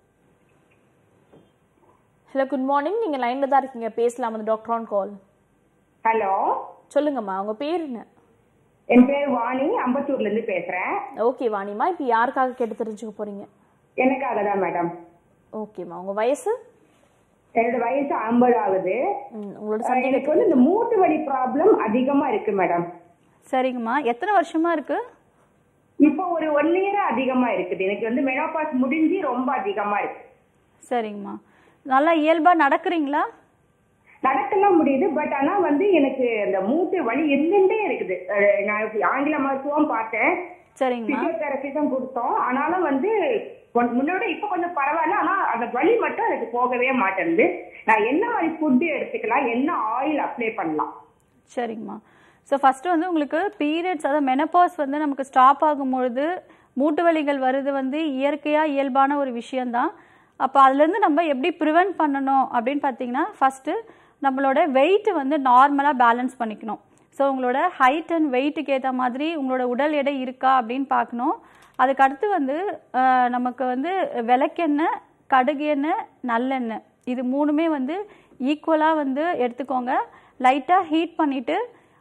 ஹலோ குட் மார்னிங் நீங்கள் லைனில் தான் இருக்கீங்க பேசலாம் அந்த டாக்டர் ஆன் கால் ஹலோ சொல்லுங்கம்மா உங்கள் பேர் என்ன என் பேர் வாணி அம்பத்தூர்ல இருந்து பேசுறேன் ஓகே வாணிமா இப்போ யாருக்காக கேட்டு தெரிஞ்சுக்க போகிறீங்க எனக்காக தான் மேடம் ஓகேம்மா உங்கள் வயசு என்னோட வயசு ஐம்பது ஆகுது ம், உங்களோட அஹ் சந்தேகம் எனக்கு வந்து இந்த மூட்டு வலி ப்ராப்ளம் அதிகமா இருக்கு மேடம் சரிங்கம்மா எத்தனை வருஷமா இருக்கு இப்போ ஒரு ஒன் இயர் அதிகமா இருக்குது எனக்கு வந்து மெனோபாஸ் முடிஞ்சு ரொம்ப அதிகமா இருக்கு சரிங்கம்மா நல்லா இயல்பாக நடக்கிறீங்களா நடக்கலாம் முடியுது பட் ஆனா வந்து எனக்கு அந்த மூட்டு வலி இருந்துட்டே இருக்குது அஹ் நான் ஆங்கில மருத்துவம் பார்த்தேன் சரிங்கம்மா பிசியோதெரபி தான் கொடுத்தோம் ஆனாலும் வந்து கொ- முன்னோட இப்ப கொஞ்சம் பரவாயில்ல ஆனா அந்த வலி மட்டும் எனக்கு போகவே மாட்டேங்குது நான் என்ன மாதிரி ஃபுட்டு எடுத்துக்கலாம் என்ன ஆயில் அப்ளை பண்ணலாம் சரிங்கம்மா ஸோ ஃபஸ்ட்டு வந்து உங்களுக்கு பீரியட்ஸ் அதாவது மெனப்பாஸ் வந்து நமக்கு ஸ்டாப் ஆகும்பொழுது மூட்டு வலிகள் வருது வந்து இயற்கையாக இயல்பான ஒரு விஷயந்தான் அப்போ அதுலேருந்து நம்ம எப்படி ப்ரிவென்ட் பண்ணணும் அப்படின்னு பார்த்தீங்கன்னா ஃபஸ்ட்டு நம்மளோட வெயிட் வந்து நார்மலாக பேலன்ஸ் பண்ணிக்கணும் ஸோ உங்களோட ஹைட் அண்ட் வெயிட்டுக்கு ஏற்ற மாதிரி உங்களோட உடல் எடை இருக்கா அப்படின்னு பார்க்கணும் அதுக்கு அடுத்து வந்து அஹ், நமக்கு வந்து விளக்கெண்ணெய் கடுகு எண்ணெய் நல்லெண்ணெய் இது மூணுமே வந்து ஈக்குவலாக வந்து எடுத்துக்கோங்க லைட்டாக ஹீட் பண்ணிவிட்டு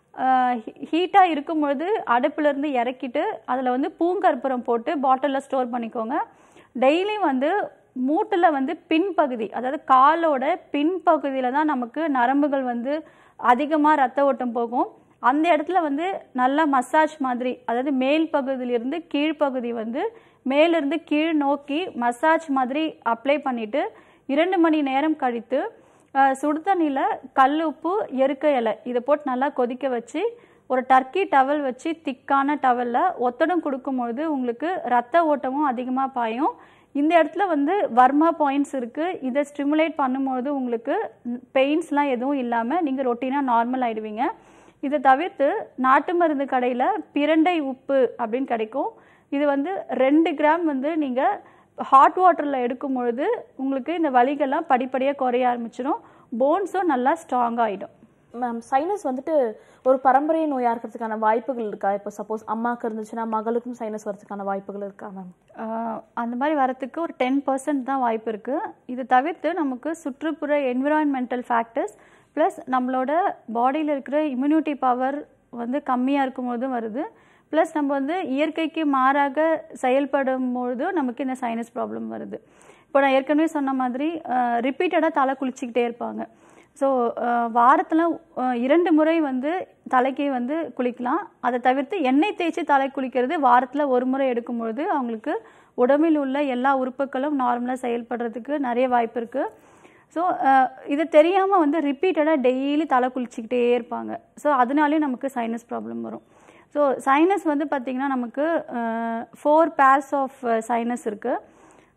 ஹீட்டாக இருக்கும் பொழுது அடுப்புலேருந்து இறக்கிட்டு அதில் வந்து பூங்கற்பூரம் போட்டு பாட்டிலில் ஸ்டோர் பண்ணிக்கோங்க டெய்லி வந்து மூட்டில் வந்து பின்பகுதி அதாவது காலோட பின்பகுதியில் தான் நமக்கு நரம்புகள் வந்து அதிகமாக ரத்த ஓட்டம் போகும் அந்த இடத்துல வந்து நல்லா மசாஜ் மாதிரி அதாவது மேல் பகுதியிலிருந்து கீழ்ப்பகுதி வந்து மேலிருந்து கீழ் நோக்கி மசாஜ் மாதிரி அப்ளை பண்ணிவிட்டு இரண்டு மணி நேரம் கழித்து அஹ், சுடு தண்ணியில் கல் உப்பு எருக்க இலை இதை போட்டு நல்லா கொதிக்க வச்சு ஒரு டர்க்கி டவல் வச்சு திக்கான டவலில் ஒத்தடம் கொடுக்கும்பொழுது உங்களுக்கு ரத்த ஓட்டமும் அதிகமாக பாயும் இந்த இடத்துல வந்து வர்மா பாயிண்ட்ஸ் இருக்குது இதை ஸ்டிமுலேட் பண்ணும்பொழுது உங்களுக்கு பெயின்ஸ்லாம் எதுவும் இல்லாமல் நீங்கள் ரொட்டீனாக நார்மல் ஆயிடுவீங்க இதை தவிர்த்து நாட்டு மருந்து கடையில் பிரண்டை உப்பு அப்படின்னு கிடைக்கும் இது வந்து ரெண்டு கிராம் வந்து நீங்கள் ஹாட் வாட்டரில் எடுக்கும் பொழுது உங்களுக்கு இந்த வலிகள்லாம் படிப்படியாக குறைய ஆரம்பிச்சிடும் போன்ஸும் நல்லா ஸ்ட்ராங் ஆகிடும் மேம் சைனஸ் வந்துட்டு ஒரு பரம்பரை நோயா இருக்கிறதுக்கான வாய்ப்புகள் இருக்கா இப்போ சப்போஸ் அம்மாவுக்கு இருந்துச்சுன்னா மகளுக்கும் சைனஸ் வரதுக்கான வாய்ப்புகள் இருக்கா மேம் ஆஹ் அந்த மாதிரி வரத்துக்கு ஒரு டென் பர்சன்ட் தான் வாய்ப்பு இருக்குது இது தவிர்த்து நமக்கு சுற்றுப்புற என்விரான்மெண்டல் ஃபேக்டர்ஸ் ப்ளஸ் நம்மளோட பாடியில் இருக்கிற இம்யூனிட்டி பவர் வந்து கம்மியாக இருக்கும்போதும் வருது ப்ளஸ் நம்ம வந்து இயற்கைக்கு மாறாக செயல்படும் பொழுதும் நமக்கு இந்த சைனஸ் ப்ராப்ளம் வருது இப்போ நான் ஏற்கனவே சொன்ன மாதிரி ரிப்பீட்டடாக தலை குளிச்சுக்கிட்டே இருப்பாங்க ஸோ வாரத்தில் இரண்டு முறை வந்து தலைக்கு வந்து குளிக்கலாம் அதை தவிர்த்து எண்ணெய் தேய்ச்சி தலை குளிக்கிறது வாரத்தில் ஒரு முறை எடுக்கும் பொழுது அவங்களுக்கு உடம்பில் உள்ள எல்லா உறுப்புகளும் நார்மலாக செயல்படுறதுக்கு நிறைய வாய்ப்பு இருக்குது ஸோ இது தெரியாமல் வந்து ரிப்பீட்டடாக டெய்லி தலை குளிச்சுக்கிட்டே இருப்பாங்க ஸோ அதனாலேயும் நமக்கு சைனஸ் ப்ராப்ளம் வரும் ஸோ சைனஸ் வந்து பார்த்திங்கன்னா நமக்கு ஃபோர் பேர்ஸ் ஆஃப் சைனஸ் இருக்குது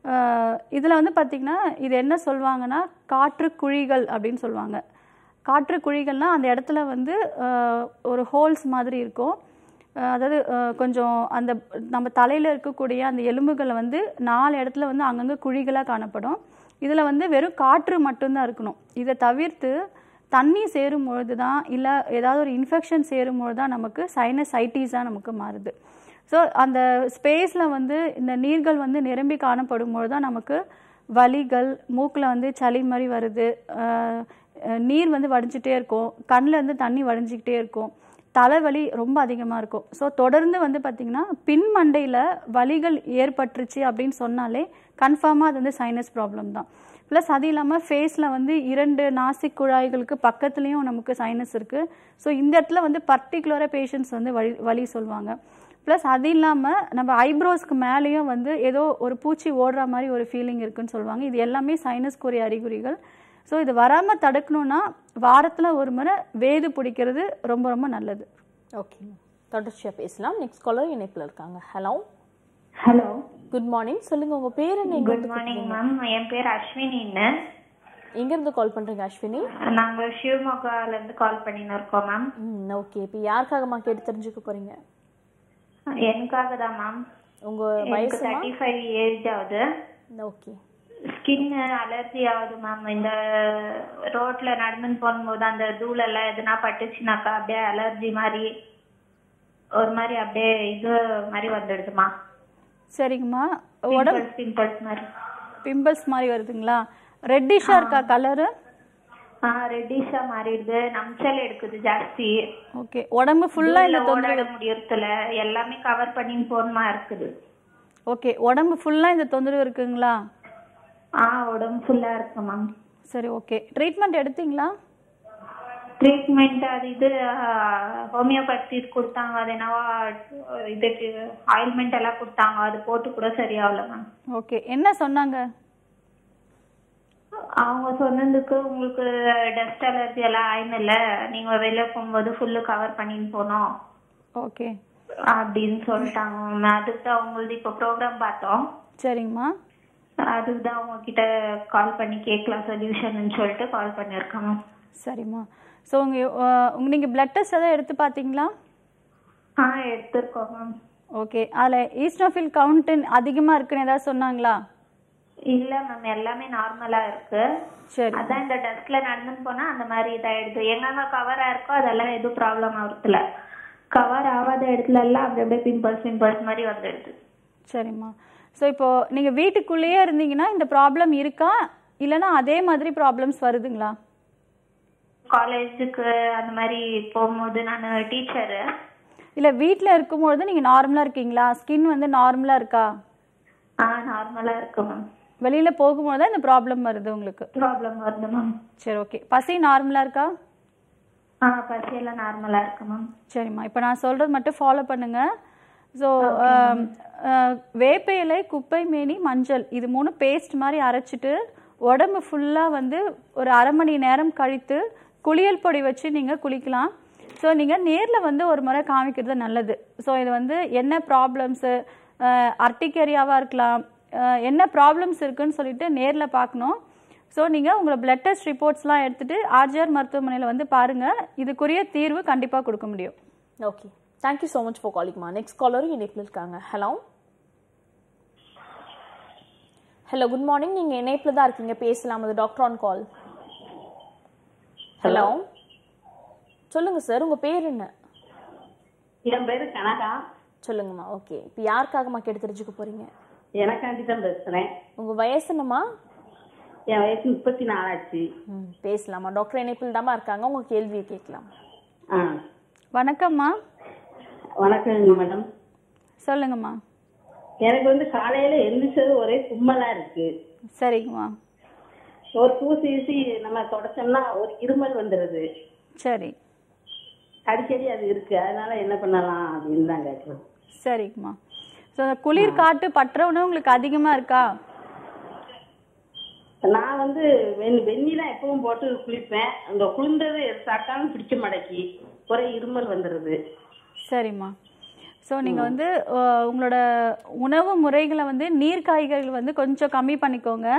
இதில் வந்து பார்த்திங்கன்னா இது என்ன சொல்லுவாங்கன்னா காற்று குழிகள் அப்படின்னு சொல்லுவாங்க காற்று குழிகள்னால் அந்த இடத்துல வந்து அஹ், ஒரு ஹோல்ஸ் மாதிரி இருக்கும் அஹ், அதாவது அஹ், கொஞ்சம் அந்த நம்ம தலையில் இருக்கக்கூடிய அந்த எலும்புகளை வந்து நாலு இடத்துல வந்து அங்கங்கே குழிகளாக காணப்படும் இதில் வந்து வெறும் காற்று மட்டும்தான் இருக்கணும் இதை தவிர்த்து தண்ணி சேரும் பொழுது தான் இல்லை ஏதாவது ஒரு இன்ஃபெக்ஷன் சேரும் பொழுது தான் நமக்கு சைனசைட்டிஸாக நமக்கு மாறுது ஸோ அந்த ஸ்பேஸில் வந்து இந்த நீர்கள் வந்து நிரம்பி காணப்படும் பொழுது தான் நமக்கு வலிகள் மூக்கில் வந்து சளி மாதிரி வருது ஆஹ் அஹ் நீர் வந்து வடிஞ்சிட்டே இருக்கும் கண்ணில் இருந்து தண்ணி வடிஞ்சிக்கிட்டே இருக்கும் தலைவலி ரொம்ப அதிகமாக இருக்கும் ஸோ தொடர்ந்து வந்து பார்த்திங்கன்னா பின் மண்டையில் வலிகள் ஏற்பட்டுருச்சு அப்படின்னு சொன்னாலே கன்ஃபார்மாக அது வந்து சைனஸ் ப்ராப்ளம் தான் ப்ளஸ் அது இல்லாமல் ஃபேஸில் வந்து இரண்டு நாசிக் குழாய்களுக்கு பக்கத்துலேயும் நமக்கு சைனஸ் இருக்குது ஸோ இந்த இடத்துல வந்து பர்டிகுலராக பேஷண்ட்ஸ் வந்து வலி வலி சொல்லுவாங்க ப்ளஸ் அது இல்லாமல் நம்ம ஐப்ரோஸ்க்கு மேலேயும் வந்து ஏதோ ஒரு பூச்சி ஓடுற மாதிரி ஒரு ஃபீலிங் இருக்குன்னு சொல்லுவாங்க இது எல்லாமே சைனஸ்க்குரிய அறிகுறிகள் ஸோ இது வராமல் தடுக்கணும்னா வாரத்தில் ஒரு முறை வேது பிடிக்கிறது ரொம்ப ரொம்ப நல்லது ஓகே தொடர்ச்சியாக பேசலாம் நெக்ஸ்ட் காலர் இணைப்பில் இருக்காங்க ஹலோ ஹலோ குட் மார்னிங் சொல்லுங்க உங்க பேர் என்ன எங்க குட் இருந்து மார்னிங் மேம் என் பேர் அஸ்வினின்னு எங்க இருந்து கால் பண்றீங்க அஸ்வினி நாங்க சிவமொகால இருந்து கால் பண்ணின்னு இருக்கோம் மேம் ம் ஓகே இப்போ யாருக்காகமா கேட்டு தெரிஞ்சுக்க போறீங்க எனக்காக தான் மேம் உங்க எனக்கு வயசுமா தேர்ட்டி ஃபைவ் ஏஜ் ஆகுது ஓகே ஸ்கின் அலர்ஜி ஆகுது மேம் இந்த ரோட்ல நடந்துன்னு போகும்போது அந்த தூள் எல்லாம் எதுனா பட்டுச்சுனாக்கா அப்படியே அலர்ஜி மாதிரி ஒரு மாதிரி அப்படியே இது மாதிரி வந்துடுதுமா சரிங்கம்மா உடம்பு பிம்பிள்ஸ் பிம்பிள்ஸ் மாதிரி பிம்பிள்ஸ் மாதிரி வருதுங்களா ரெட்டிஷாக இருக்கா கலரு ஆ ரெட்டிஷா மாறிடுது நம்ச்சல் எடுக்குது ஜாஸ்தி ஓகே உடம்பு ஃபுல்லாக இந்த தூள்ல தொந்தரவு ஓடாட முடியறதுல எல்லாமே கவர் பண்ணி போனமா இருக்குது ஓகே உடம்பு ஃபுல்லாக இந்த தொந்தரவு இருக்குங்களா ஆ உடம்பு ஃபுல்லா இருக்கு மேம் சரி ஓகே ட்ரீட்மெண்ட் எடுத்தீங்களா ட்ரீட்மெண்ட் அது இது ஹோமியோபதி கொடுத்தாங்க அது என்னவோ இதுக்கு ஆயில்மெண்ட் எல்லாம் கொடுத்தாங்க அது போட்டு கூட சரியாகல மேம் ஓகே என்ன சொன்னாங்க அவங்க சொன்னதுக்கு உங்களுக்கு டஸ்ட் அலர்ஜி எல்லாம் ஆயினில்ல நீங்க வெளில போகும்போது ஃபுல்லு கவர் பண்ணின்னு போனோம் ஓகே அப்படின்னு சொல்லிட்டாங்க மேம் அதுக்கு தான் உங்களுக்கு இப்போ ப்ரோக்ராம் பார்த்தோம் சரிங்கம்மா அதுக்கு தான் உங்ககிட்ட கால் பண்ணி கேட்கலாம் சொல்யூஷன் சொல்லிட்டு கால் பண்ணியிருக்கேன் மேம் சரிம்மா ஸோ உங்கள் உங்கள் நீங்கள் பிளட் டெஸ்ட் எதாவது எடுத்து பார்த்தீங்களா ஆ எடுத்திருக்கோம் மேம் ஓகே அதில் ஈஸ்னோஃபில் கவுண்ட் அதிகமாக இருக்குன்னு ஏதாவது சொன்னாங்களா இல்ல மேம் எல்லாமே நார்மலா இருக்கு சரி அதான் இந்த டஸ்ட்ல நடந்துன்னு போனா அந்த மாதிரி இதாயிடுது எங்கெங்க கவர் ஆயிருக்கோ அதெல்லாம் எதுவும் ப்ராப்ளம் ஆகுறதுல கவர் ஆகாத இடத்துல எல்லாம் அப்படி அப்படியே பிம்பிள்ஸ் பிம்பிள்ஸ் மாதிரி வந்துடுது சரிம்மா ஸோ இப்போது நீங்கள் வீட்டுக்குள்ளேயே இருந்தீங்கன்னா இந்த ப்ராப்ளம் இருக்கா இல்லைன்னா அதே மாதிரி ப்ராப்ளம்ஸ் வருதுங்களா காலேஜுக்கு அந்த மாதிரி போகும்போது நான் டீச்சரு இல்லை வீட்டில் இருக்கும்பொழுது நீங்கள் நார்மலாக இருக்கீங்களா ஸ்கின் வந்து நார்மலாக இருக்கா ஆ நார்மலா இருக்கு மேம் வெளியில் போகும்போது தான் இந்த ப்ராப்ளம் வருது உங்களுக்கு ப்ராப்ளம் வருது மேம் சரி ஓகே பசி நார்மலாக இருக்கா ஆ பசியெல்லாம் நார்மலா இருக்கு மேம் சரிம்மா இப்போ நான் சொல்கிறது மட்டும் ஃபாலோ பண்ணுங்க ஸோ வேப்ப இலை குப்பை மேனி மஞ்சள் இது மூணு பேஸ்ட் மாதிரி அரைச்சிட்டு உடம்பு ஃபுல்லாக வந்து ஒரு அரை மணி நேரம் கழித்து குளியல் பொடி வச்சு நீங்கள் குளிக்கலாம் ஸோ நீங்கள் நேரில் வந்து ஒரு முறை காமிக்கிறது நல்லது ஸோ இது வந்து என்ன ப்ராப்ளம்ஸு அர்டிகேரியாவாக இருக்கலாம் அஹ், என்ன ப்ராப்ளம்ஸ் இருக்குன்னு சொல்லிட்டு நேரில் பார்க்கணும் ஸோ நீங்கள் உங்களை பிளட் டெஸ்ட் ரிப்போர்ட்ஸ்லாம் எடுத்துகிட்டு ஆர்ஜிஆர் மருத்துவமனையில் வந்து பாருங்கள் இதுக்குரிய தீர்வு கண்டிப்பாக கொடுக்க முடியும் okay thank you so much for காலிங்மா நெக்ஸ்ட் காலரும் இணைப்பில் இருக்காங்க ஹலோ ஹலோ குட் மார்னிங் நீங்க இணைப்பில் தான் இருக்கீங்க பேசலாம் அது டாக்டர் ஆன் கால் ஹலோ சொல்லுங்க சார் உங்க பேர் என்ன என் பேரு கனகா சொல்லுங்கம்மா ஓகே இப்போ யாருக்காகம்மா கேட்டு தெரிஞ்சுக்க போறீங்க எனக்காண்டி தான் பேசுறேன் உங்க வயசு என்னம்மா என் வயசு முப்பத்தி நாலாச்சு ம் பேசலாமா டாக்டர் இணைப்பில் தாம்மா இருக்காங்க உங்க கேள்வியை கேட்கலாம் ஆ வணக்கம்மா வணக்கங்க மேடம் சொல்லுங்கம்மா எனக்கு வந்து காலையில எந்திரிச்சது ஒரே தும்மலா இருக்கு சரிங்கம்மா ஒரு தூசி ஊசி நம்ம தொடச்சோம்னா ஒரு இருமல் வந்துடுது சரி அடிக்கடி அது இருக்கு அதனால என்ன பண்ணலாம் அப்படின்னு தான் கேட்குறேன் சரிங்கம்மா ஸோ அந்த குளிர் காட்டு பற்றவுன்னு உங்களுக்கு அதிகமாக இருக்கா நான் வந்து வெண் வெந்நி தான் எப்பவும் போட்டு குளிப்பேன் அந்த குளிர்ந்தது சாப்பிட்டாலும் பிடிச்ச மடக்கி ஒரே இருமல் வந்துடுது சரிம்மா ஸோ நீங்கள் வந்து அஹ், உங்களோட உணவு முறைகளை வந்து நீர் காய்கறிகள் வந்து கொஞ்சம் கம்மி பண்ணிக்கோங்க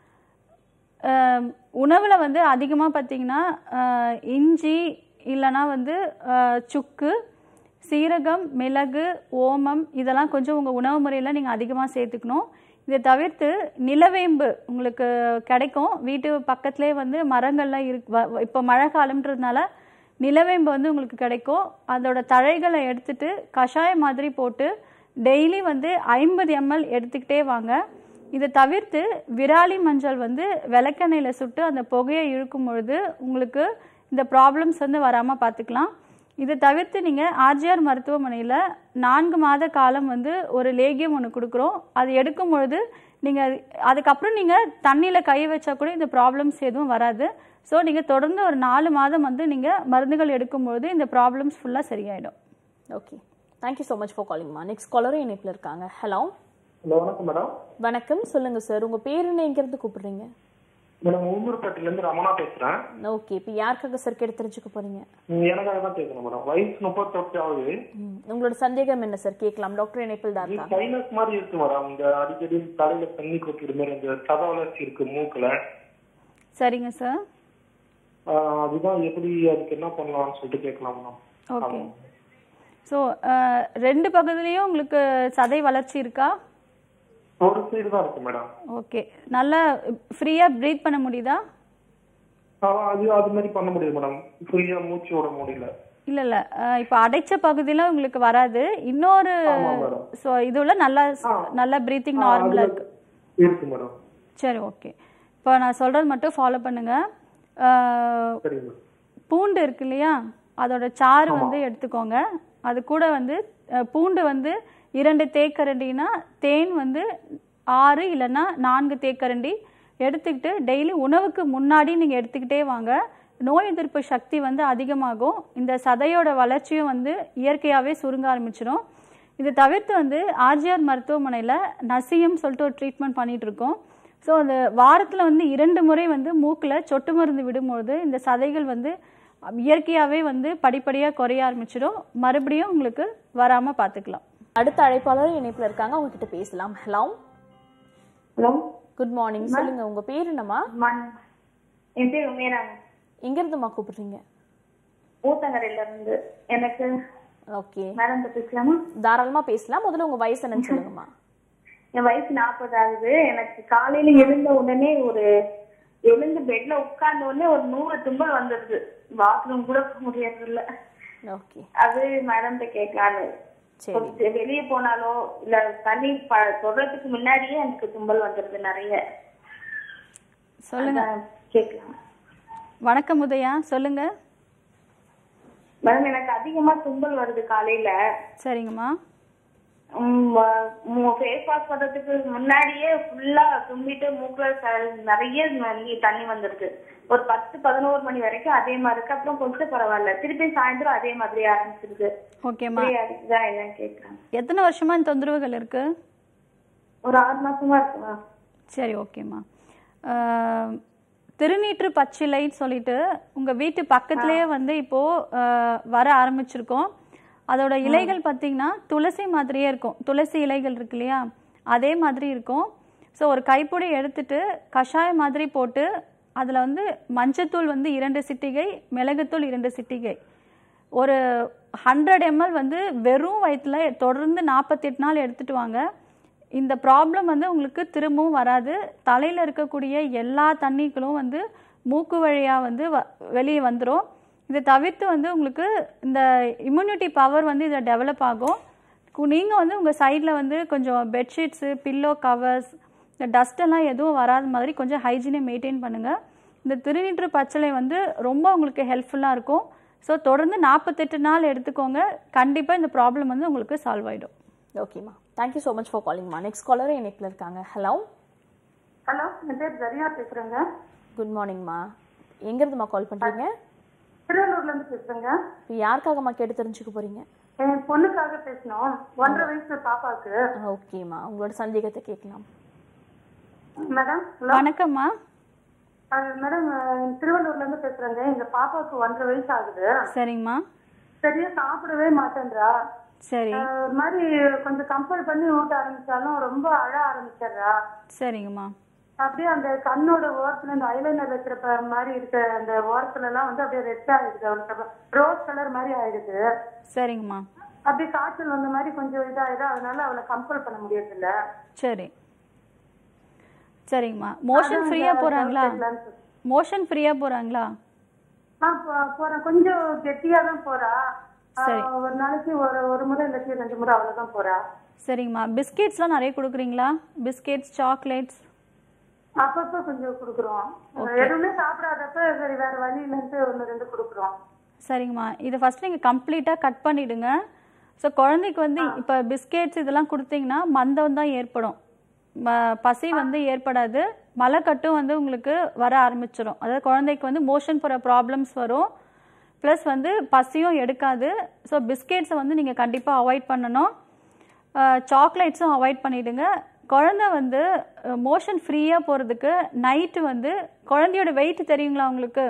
உணவில் வந்து அதிகமாக பார்த்தீங்கன்னா அஹ், இஞ்சி இல்லைன்னா வந்து அஹ், சுக்கு சீரகம் மிளகு ஓமம் இதெல்லாம் கொஞ்சம் உங்கள் உணவு முறையில் நீங்கள் அதிகமாக சேர்த்துக்கணும் இதை தவிர்த்து நிலவேம்பு உங்களுக்கு கிடைக்கும் வீட்டு பக்கத்துலேயே வந்து மரங்கள்லாம் இருக்கு வ- வ- இப்போ மழை காலம்ன்றதுனால நிலவேம்பு வந்து உங்களுக்கு கிடைக்கும் அதோட தழைகளை எடுத்துட்டு கஷாயம் மாதிரி போட்டு டெய்லி வந்து ஐம்பது எம்எல் எடுத்துக்கிட்டே வாங்க இதை தவிர்த்து விராலி மஞ்சள் வந்து விளக்கெண்ணெயில் சுட்டு அந்த புகையை இழுக்கும் பொழுது உங்களுக்கு இந்த ப்ராப்ளம்ஸ் வந்து வராமல் பார்த்துக்கலாம் இதை தவிர்த்து நீங்கள் ஆர்ஜிஆர் மருத்துவமனையில் நான்கு மாத காலம் வந்து ஒரு லேகியம் ஒன்று கொடுக்குறோம் அது எடுக்கும் பொழுது நீங்கள் அதுக்கப்புறம் நீங்கள் தண்ணியில் கை வச்சா கூட இந்த ப்ராப்ளம்ஸ் எதுவும் வராது ஸோ நீங்கள் தொடர்ந்து ஒரு நாலு மாதம் வந்து நீங்கள் மருந்துகள் எடுக்கும்பொழுது இந்த ப்ராப்ளம்ஸ் ஃபுல்லாக சரியாயிடும் okay thank you so much for காலிங்மா நெக்ஸ்ட் காலரும் இணைப்பில் இருக்காங்க ஹலோ ஹலோ வணக்கம் மேடம் வணக்கம் சொல்லுங்க சார் உங்க பேர் என்ன எங்கேருந்து கூப்பிடுறீங்க மேடம் ஊம்பூர்பேட்டையில இருந்து ரமணா பேசுறேன் ஓகே இப்போ யாருக்காக சார் கேட்டு தெரிஞ்சுக்க போறீங்க ம், எனக்காக தான் கேட்கணும் மேடம் வயசு முப்பத்தெட்டு ஆகுது ம், உங்களோட சந்தேகம் என்ன சார் கேட்கலாம் டாக்டர் இணைப்பில் தான் இருக்காங்க சைனஸ் மாதிரி இருக்கு மேடம் இந்த அடிக்கடி தலையில தண்ணி கொட்டுற மாதிரி இந்த சத வளர்ச்சி இருக்கு மூக்குல சரிங்க சார் ஆஹ் அதுதான் எப்படி அதுக்கு என்ன பண்ணலாம்னு சொல்லிட்டு கேட்கலாம் மேடம் ஓகே ஸோ ரெண்டு பகுதியிலையும் உங்களுக்கு சதை வளர்ச்சி இருக்கா ஒரு சைடு தான் இருக்கு மேடம் ஓகே நல்லா ஃப்ரீயாக ப்ரீத் பண்ண முடியுதா ஆஹ் அது அது மாதிரி பண்ண முடியாது மேடம் ஃப்ரீயா மூச்சு விட முடியல இல்லை இல்லை இப்போ அடைச்ச பகுதியில் உங்களுக்கு வராது இன்னொரு ஆமா, madam. ஸோ இதுல நல்லா நல்லா ப்ரீத்திங் நார்மலாக இருக்கு இருக்கு மேடம் சரி ஓகே இப்போ நான் சொல்கிறது மட்டும் ஃபாலோ பண்ணுங்க அஹ், சரி மேடம் பூண்டு இருக்கு இல்லையா அதோட சாறு வந்து எடுத்துக்கோங்க அது கூட வந்து அஹ், பூண்டு வந்து இரண்டு தேக்கரண்டினா தேன் வந்து ஆறு இல்லைன்னா நான்கு தேக்கரண்டி எடுத்துக்கிட்டு டெய்லி உணவுக்கு முன்னாடி நீங்கள் எடுத்துக்கிட்டே வாங்க நோய் எதிர்ப்பு சக்தி வந்து அதிகமாகும் இந்த சதையோட வளர்ச்சியும் வந்து இயற்கையாகவே சுருங்க ஆரம்பிச்சிடும் இது தவிர்த்து வந்து ஆர்ஜிஆர் மருத்துவமனையில் நசியம் சொல்லிட்டு ஒரு ட்ரீட்மெண்ட் பண்ணிட்டு இருக்கோம் ஸோ அந்த வாரத்தில் வந்து இரண்டு முறை வந்து மூக்கில் சொட்டு மருந்து விடும்போது இந்த சதைகள் வந்து இயற்கையாகவே வந்து படிப்படியாக குறைய ஆரம்பிச்சிடும் மறுபடியும் உங்களுக்கு வராமல் பார்த்துக்கலாம் அடுத்த அழைப்பாளர் இணைப்பில் இருக்காங்க அவங்க கிட்ட பேசலாம் ஹலோ ஹலோ குட் மார்னிங் சொல்லுங்க உங்க பேர் என்னம்மா என் பேர் உமேரா எங்க இருந்துமா கூப்பிடுறீங்க ஊத்தங்கரையில இருந்து எனக்கு ஓகே மேடம் பேசலாமா தாராளமா பேசலாம் முதல்ல உங்க வயசு என்னன்னு சொல்லுங்கம்மா என் வயசு நாற்பது ஆகுது எனக்கு காலையில எழுந்த உடனே ஒரு எழுந்து பெட்ல உட்கார்ந்த உடனே ஒரு நூறு தும்பல் வந்துருது பாத்ரூம் கூட போக முடியறது இல்ல ஓகே அது மேடம் கேட்கலான்னு சரி கொஞ்சம் வெளியே போனாலோ இல்ல தண்ணி ப- தொடுறதுக்கு முன்னாடியே எனக்கு தும்பல் வந்துருது நிறைய சொல்லுங்க அதான் கேட்கலாம் வணக்கம் உதயா சொல்லுங்க மேடம் எனக்கு அதிகமா தும்பல் வருது காலையில சரிங்கம்மா ஃபேஸ் வாஷ் பண்றதுக்கு முன்னாடியே ஃபுல்லா தும்பிட்டு மூக்குல ச- நிறைய நி- தண்ணி வந்துருது ஒரு பத்து பதினோரு மணி வரைக்கும் அதே மாதிரி இருக்கு அப்புறம் கொஞ்சம் பரவாயில்ல திருப்பி சாயந்தரம் அதே மாதிரி ஆரம்பிச்சிருது ஓகேம்மா இப்படி அதுக்குதான் என்னன்னு கேக்குறேன் எத்தனை வருஷமா இந்த தொந்தரவுகள் இருக்கு ஒரு ஆறு மாசமா இருக்குமா சரி ஓகேம்மா ஆஹ், திருநீற்று பச்சிலைன்னு சொல்லிட்டு உங்க வீட்டு பக்கத்துலயே வந்து இப்போ ஆஹ், வர ஆரம்பிச்சிருக்கோம் அதோட இலைகள் பார்த்தீங்கன்னா துளசி மாதிரியே இருக்கும் துளசி இலைகள் இருக்கு இல்லையா அதே மாதிரி இருக்கும் ஸோ ஒரு கைப்பிடி எடுத்துட்டு கஷாயம் மாதிரி போட்டு அதில் வந்து மஞ்சத்தூள் வந்து இரண்டு சிட்டிகை மிளகுத்தூள் இரண்டு சிட்டிகை ஒரு ஹண்ட்ரட் எம்எல் வந்து வெறும் வயிற்றுல தொடர்ந்து நாற்பத்தெட்டு நாள் எடுத்துட்டு வாங்க இந்த ப்ராப்ளம் வந்து உங்களுக்கு திரும்பவும் வராது தலையில் இருக்கக்கூடிய எல்லா தண்ணிகளும் வந்து மூக்கு வழியாக வந்து வ வெளியே வந்துடும் இதை தவிர்த்து வந்து உங்களுக்கு இந்த இம்யூனிட்டி பவர் வந்து இதில் டெவலப் ஆகும் நீங்கள் வந்து உங்கள் சைடில் வந்து கொஞ்சம் பெட்ஷீட்ஸு பில்லோ கவர்ஸ் இந்த டஸ்ட் எல்லாம் எதுவும் வராத மாதிரி கொஞ்சம் ஹைஜீனை மெயின்டைன் பண்ணுங்கள் இந்த திருநீற்று பச்சளை வந்து ரொம்ப உங்களுக்கு ஹெல்ப்ஃபுல்லாக இருக்கும் ஸோ தொடர்ந்து நாற்பத்தெட்டு நாள் எடுத்துக்கோங்க கண்டிப்பாக இந்த ப்ராப்ளம் வந்து உங்களுக்கு சால்வ் ஆகிடும் ஓகேம்மா தேங்க்யூ ஸோ மச் ஃபார் காலிங்மா நெக்ஸ்ட் காலரும் இணைப்பில் இருக்காங்க ஹலோ ஹலோ என் பேர் சரியா பேசுறேங்க குட் மார்னிங்மா எங்கேருந்துமா கால் பண்ணுறீங்க திருவள்ளூர்ல இருந்து பேசுறேங்க இப்போ யாருக்காகம்மா கேட்டு தெரிஞ்சுக்க போறீங்க என் பொண்ணுக்காக பேசணும் ஒன்றரை வயசு பாப்பாக்கு ஓகேம்மா உங்களோட சந்தேகத்தை கேட்கலாம் மேடம் ஹலோ வணக்கம்மா மேடம் திருவள்ளூர்ல இருந்து பேசுறேங்க எங்க பாப்பாவுக்கு ஒன்றரை வயசு ஆகுது சரிங்கம்மா சரியா சாப்பிடவே மாட்டேன்றா சரி அஹ், ஒரு மாதிரி கொஞ்சம் கம்பல் பண்ணி ஊட்ட ஆரம்பிச்சாலும் ரொம்ப அழ ஆரம்பிச்சிடுறா சரிங்கம்மா அப்படியே அந்த கண்ணோட ஓரத்துல இந்த ஐலைனர் வைக்கிற ப- மாதிரி இருக்க அந்த ஓரத்துல எல்லாம் வந்து அப்படியே ரெட் ஆயிடுது அவளுக்கு ரோஸ் கலர் மாதிரி ஆயிடுது சரிங்கம்மா அப்படியே காய்ச்சல் வந்த மாதிரி கொஞ்சம் இதாயிடும் அதனால அவளை கம்பல் பண்ண முடியறது இல்ல சரி சரிங்கம்மா மோஷன் அதான் ஃப்ரீயாக இந்த போகிறாங்களா கேட்கலான்னு சொல்லி. மோஷன் ஃப்ரீயாக போகிறாங்களா ஆ, போ- போறேன் கொஞ்சம் கெட்டியா தான் போறா ஆ, சரி. ஒரு நாளைக்கு ஒரு ஒரு முறை இல்லாட்டி ரெண்டு முறை அவ்வளவுதான் போறா சரிங்கம்மா பிஸ்கெட்ஸ்லாம் நிறைய கொடுக்குறீங்களா பிஸ்கெட்ஸ் சாக்லேட்ஸ் அப்பப்ப கொஞ்சம் குடுக்குறோம் எதுவுமே சாப்பிடாதப்ப சரி வேற வழி இல்லைன்ட்டு ஒண்ணு ரெண்டு குடுக்குறோம் சரிங்கம்மா இதை ஃபஸ்ட் நீங்கள் கம்ப்ளீட்டாக கட் பண்ணிவிடுங்க ஸோ குழந்தைக்கு வந்து இப்போ பிஸ்கெட்ஸ் இதெல்லாம் கொடுத்தீங்கன்னா மந்தம் தான் ஏற்படும் ம- பசி வந்து ஏற்படாது மலைக்கட்டும் வந்து உங்களுக்கு வர ஆரம்பிச்சிடும் அதாவது குழந்தைக்கு வந்து மோஷன் போகிற ப்ராப்ளம்ஸ் வரும் ப்ளஸ் வந்து பசியும் எடுக்காது ஸோ பிஸ்கெட்ஸை வந்து நீங்கள் கண்டிப்பாக அவாய்ட் பண்ணணும் சாக்லேட்ஸும் அவாய்ட் பண்ணிவிடுங்க குழந்தை வந்து மோஷன் ஃப்ரீயாக போகிறதுக்கு நைட்டு வந்து குழந்தையோட வெயிட் தெரியுங்களா உங்களுக்கு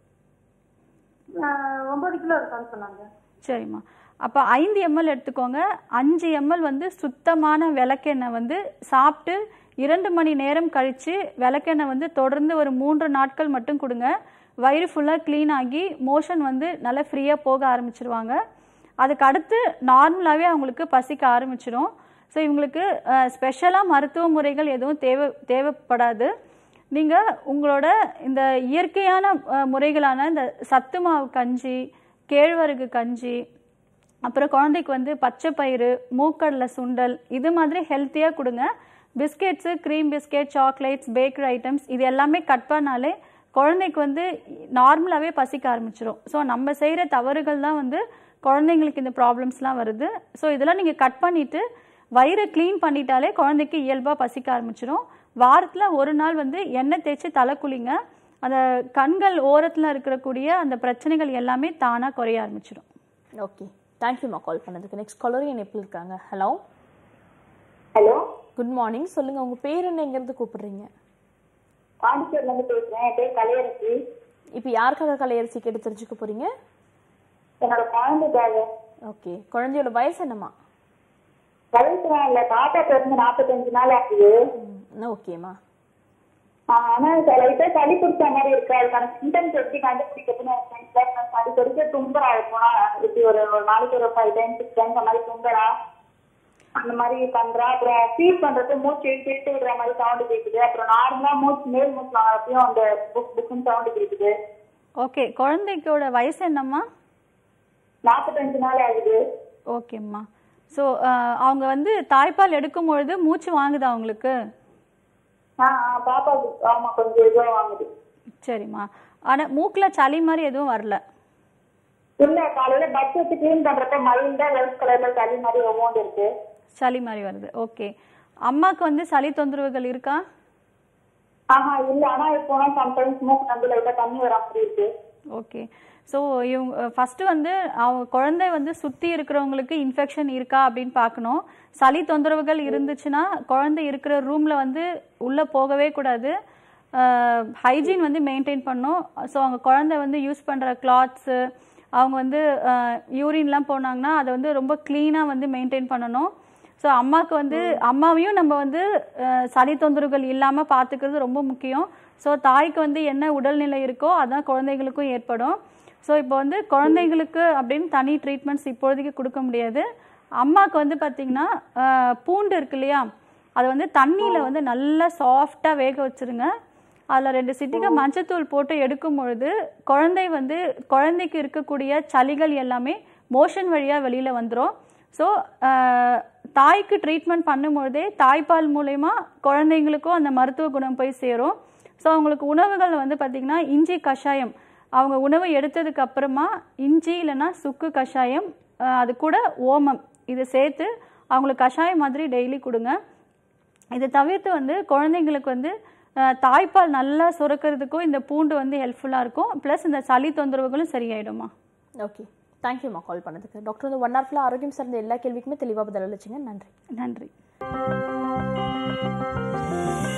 ஆஹ் ஒன்பது கிலோ இருக்கான்னு சொன்னாங்க சரிம்மா அப்போ ஐந்து எம்எல் எடுத்துக்கோங்க அஞ்சு எம்எல் வந்து சுத்தமான விளக்கெண்ணெய் வந்து சாப்பிட்டு இரண்டு மணி நேரம் கழித்து விளக்கெண்ணெய் வந்து தொடர்ந்து ஒரு மூன்று நாட்கள் மட்டும் கொடுங்க வயிறு ஃபுல்லாக க்ளீன் ஆகி மோஷன் வந்து நல்லா ஃப்ரீயாக போக ஆரம்பிச்சிருவாங்க அதுக்கு அடுத்து நார்மலாகவே அவங்களுக்கு பசிக்க ஆரம்பிச்சிடும் ஸோ இவங்களுக்கு ஸ்பெஷலாக மருத்துவ முறைகள் எதுவும் தேவை தேவைப்படாது நீங்கள் உங்களோட இந்த இயற்கையான அஹ், முறைகளான இந்த சத்து மாவு கஞ்சி கேழ்வரகு கஞ்சி அப்புறம் குழந்தைக்கு வந்து பச்சை பயிறு மூக்கடலை சுண்டல் இது மாதிரி ஹெல்த்தியாக கொடுங்க biscuits cream biscuit chocolates bakery items இது எல்லாமே கட் பண்ணாலே குழந்தைக்கு வந்து நார்மலாகவே பசிக்க ஆரம்பிச்சிடும் ஸோ நம்ம செய்கிற தவறுகள் தான் வந்து குழந்தைங்களுக்கு இந்த ப்ராப்ளம்ஸ்லாம் வருது ஸோ இதெல்லாம் நீங்கள் கட் பண்ணிவிட்டு வயிறை க்ளீன் பண்ணிட்டாலே குழந்தைக்கு இயல்பாக பசிக்க ஆரம்பிச்சிடும் வாரத்தில் ஒரு நாள் வந்து எண்ணெய் தேய்ச்சி தலை குளிங்க அந்த கண்கள் ஓரத்தில் இருக்கக்கூடிய அந்த பிரச்சனைகள் எல்லாமே தானாக குறைய ஆரம்பிச்சிடும் ஓகே தேங்க்யூம்மா கால் பண்ணதுக்கு நெக்ஸ்ட் காலரும் என் எப்படி இருக்காங்க ஹலோ ஹலோ குட் மார்னிங் சொல்லுங்க உங்க பேர் என்ன எங்கேருந்து கூப்பிடுறீங்க பாண்டிச்சேரில இருந்து பேசுறேன் என் பேர் கலையரசி இப்போ யாருக்காக கலையரிசி கேட்டு தெரிஞ்சுக்க போறீங்க என்னோட குழந்தைக்காக ஓகே குழந்தையோட வயசு என்னம்மா வயசுலாம் இல்ல தாத்தா பிறந்து நாற்பத்தஞ்சு நாள் ஆகுது ஓகேம்மா ஆஹ் ஆனா லைட்டா சளி பிடிச்ச மாதிரி இருக்கு அதுக்கான சிம்டம்ஸ் எப்படி கண்டுபிடிக்கிறதுன்னு எனக்கு தெரியல. சளி பிடிச்ச தும்பரா இருக்கும்னா இப்படி ஒரு ஒரு நாளைக்கு ஒரு ஃபைவ் டைம் சிக்ஸ் டைம்ஸ் அந்த மாதிரி தும்பரா அந்த மாதிரி பண்றா அப்புறம் ஃபீல் பண்றது மூச்சு இழுத்து இழுத்து விடுற மாதிரி சவுண்ட் கேக்குது அப்புறம் நார்மலா மூச்சு மேல் மூச்சு வாங்குறப்பையும் அந்த புக் புக்குன்னு சவுண்ட் கேக்குது ஓகே குழந்தைக்கோட வயசு என்னம்மா நாற்பத்தஞ்சு நாள் ஆகுது ஓகேம்மா ஸோ அவங்க வந்து தாய்ப்பால் எடுக்கும் பொழுது மூச்சு வாங்குதா அவங்களுக்கு ஆஹ் ஆஹ் பாப்பாவுக்கு ஆமா கொஞ்சம் இதுவா வாங்குது சரிம்மா ஆனால் மூக்கில் சளி மாதிரி எதுவும் வரல இல்ல காலையில பஸ் வச்சு கிளீன் பண்றப்ப மைல்டா ரெட் கலர்ல சளி மாதிரி ஒவ்வொன்று இருக்கு சளி மாதிரி வருது ஓகே அம்மாவுக்கு வந்து சளி தொந்தரவுகள் இருக்கா ஆஹா இல்ல ஆனா இப்போ சம்டைம்ஸ் மூக்கு நம்பி லைட்டா தண்ணி வர மாதிரி இருக்கு ஓகே ஸோ இவங்க ஃபஸ்ட்டு வந்து அவங்க குழந்தை வந்து சுற்றி இருக்கிறவங்களுக்கு இன்ஃபெக்ஷன் இருக்கா அப்படின்னு பார்க்கணும் சளி தொந்தரவுகள் இருந்துச்சுன்னா குழந்தை இருக்கிற ரூமில் வந்து உள்ளே போகவே கூடாது ஹைஜீன் வந்து மெயின்டைன் பண்ணும் ஸோ அவங்க குழந்தை வந்து யூஸ் பண்ணுற கிளாத்ஸு அவங்க வந்து யூரின்லாம் போனாங்கன்னா அதை வந்து ரொம்ப க்ளீனாக வந்து மெயின்டைன் பண்ணணும் ஸோ அம்மாவுக்கு வந்து அம்மாவையும் நம்ம வந்து அஹ், சளி தொந்தரவுகள் இல்லாமல் பார்த்துக்கிறது ரொம்ப முக்கியம் ஸோ தாய்க்கு வந்து என்ன உடல்நிலை இருக்கோ அதான் குழந்தைகளுக்கும் ஏற்படும் ஸோ இப்போ வந்து குழந்தைங்களுக்கு அப்படின்னு தனி ட்ரீட்மெண்ட்ஸ் இப்போதைக்கு கொடுக்க முடியாது அம்மாவுக்கு வந்து பார்த்திங்கன்னா அஹ், பூண்டு இருக்கு இல்லையா அதை வந்து தண்ணியில் வந்து நல்லா சாஃப்டாக வேக வச்சுருங்க அதில் ரெண்டு சிட்டிகை மஞ்சத்தூள் போட்டு எடுக்கும் பொழுது குழந்தை வந்து குழந்தைக்கு இருக்கக்கூடிய சளிகள் எல்லாமே மோஷன் வழியாக வெளியில் வந்துடும் ஸோ தாய்க்கு ட்ரீட்மெண்ட் பண்ணும்பொழுதே தாய்ப்பால் மூலயமா குழந்தைங்களுக்கும் அந்த மருத்துவ குணம் போய் சேரும் ஸோ அவங்களுக்கு உணவுகள் வந்து பார்த்திங்கன்னா இஞ்சி கஷாயம் அவங்க உணவு எடுத்ததுக்கு அப்புறமா இஞ்சி இல்லைன்னா சுக்கு கஷாயம் அஹ், அது கூட ஓமம் இதை சேர்த்து அவங்களுக்கு கஷாயம் மாதிரி டெய்லி கொடுங்க இதை தவிர்த்து வந்து குழந்தைங்களுக்கு வந்து அஹ், தாய்ப்பால் நல்லா சுரக்கிறதுக்கும் இந்த பூண்டு வந்து ஹெல்ப்ஃபுல்லாக இருக்கும் ப்ளஸ் இந்த சளி தொந்தரவுகளும் சரியாயிடுமா ஓகே தேங்க்யூம்மா கால் பண்ணதுக்கு டாக்டர் வந்து ஒன் ஹவர் ஃபுல்லாக ஆரோக்கியம் சார்ந்த எல்லா கேள்விக்குமே தெளிவாக பதில் அளிச்சிங்க நன்றி நன்றி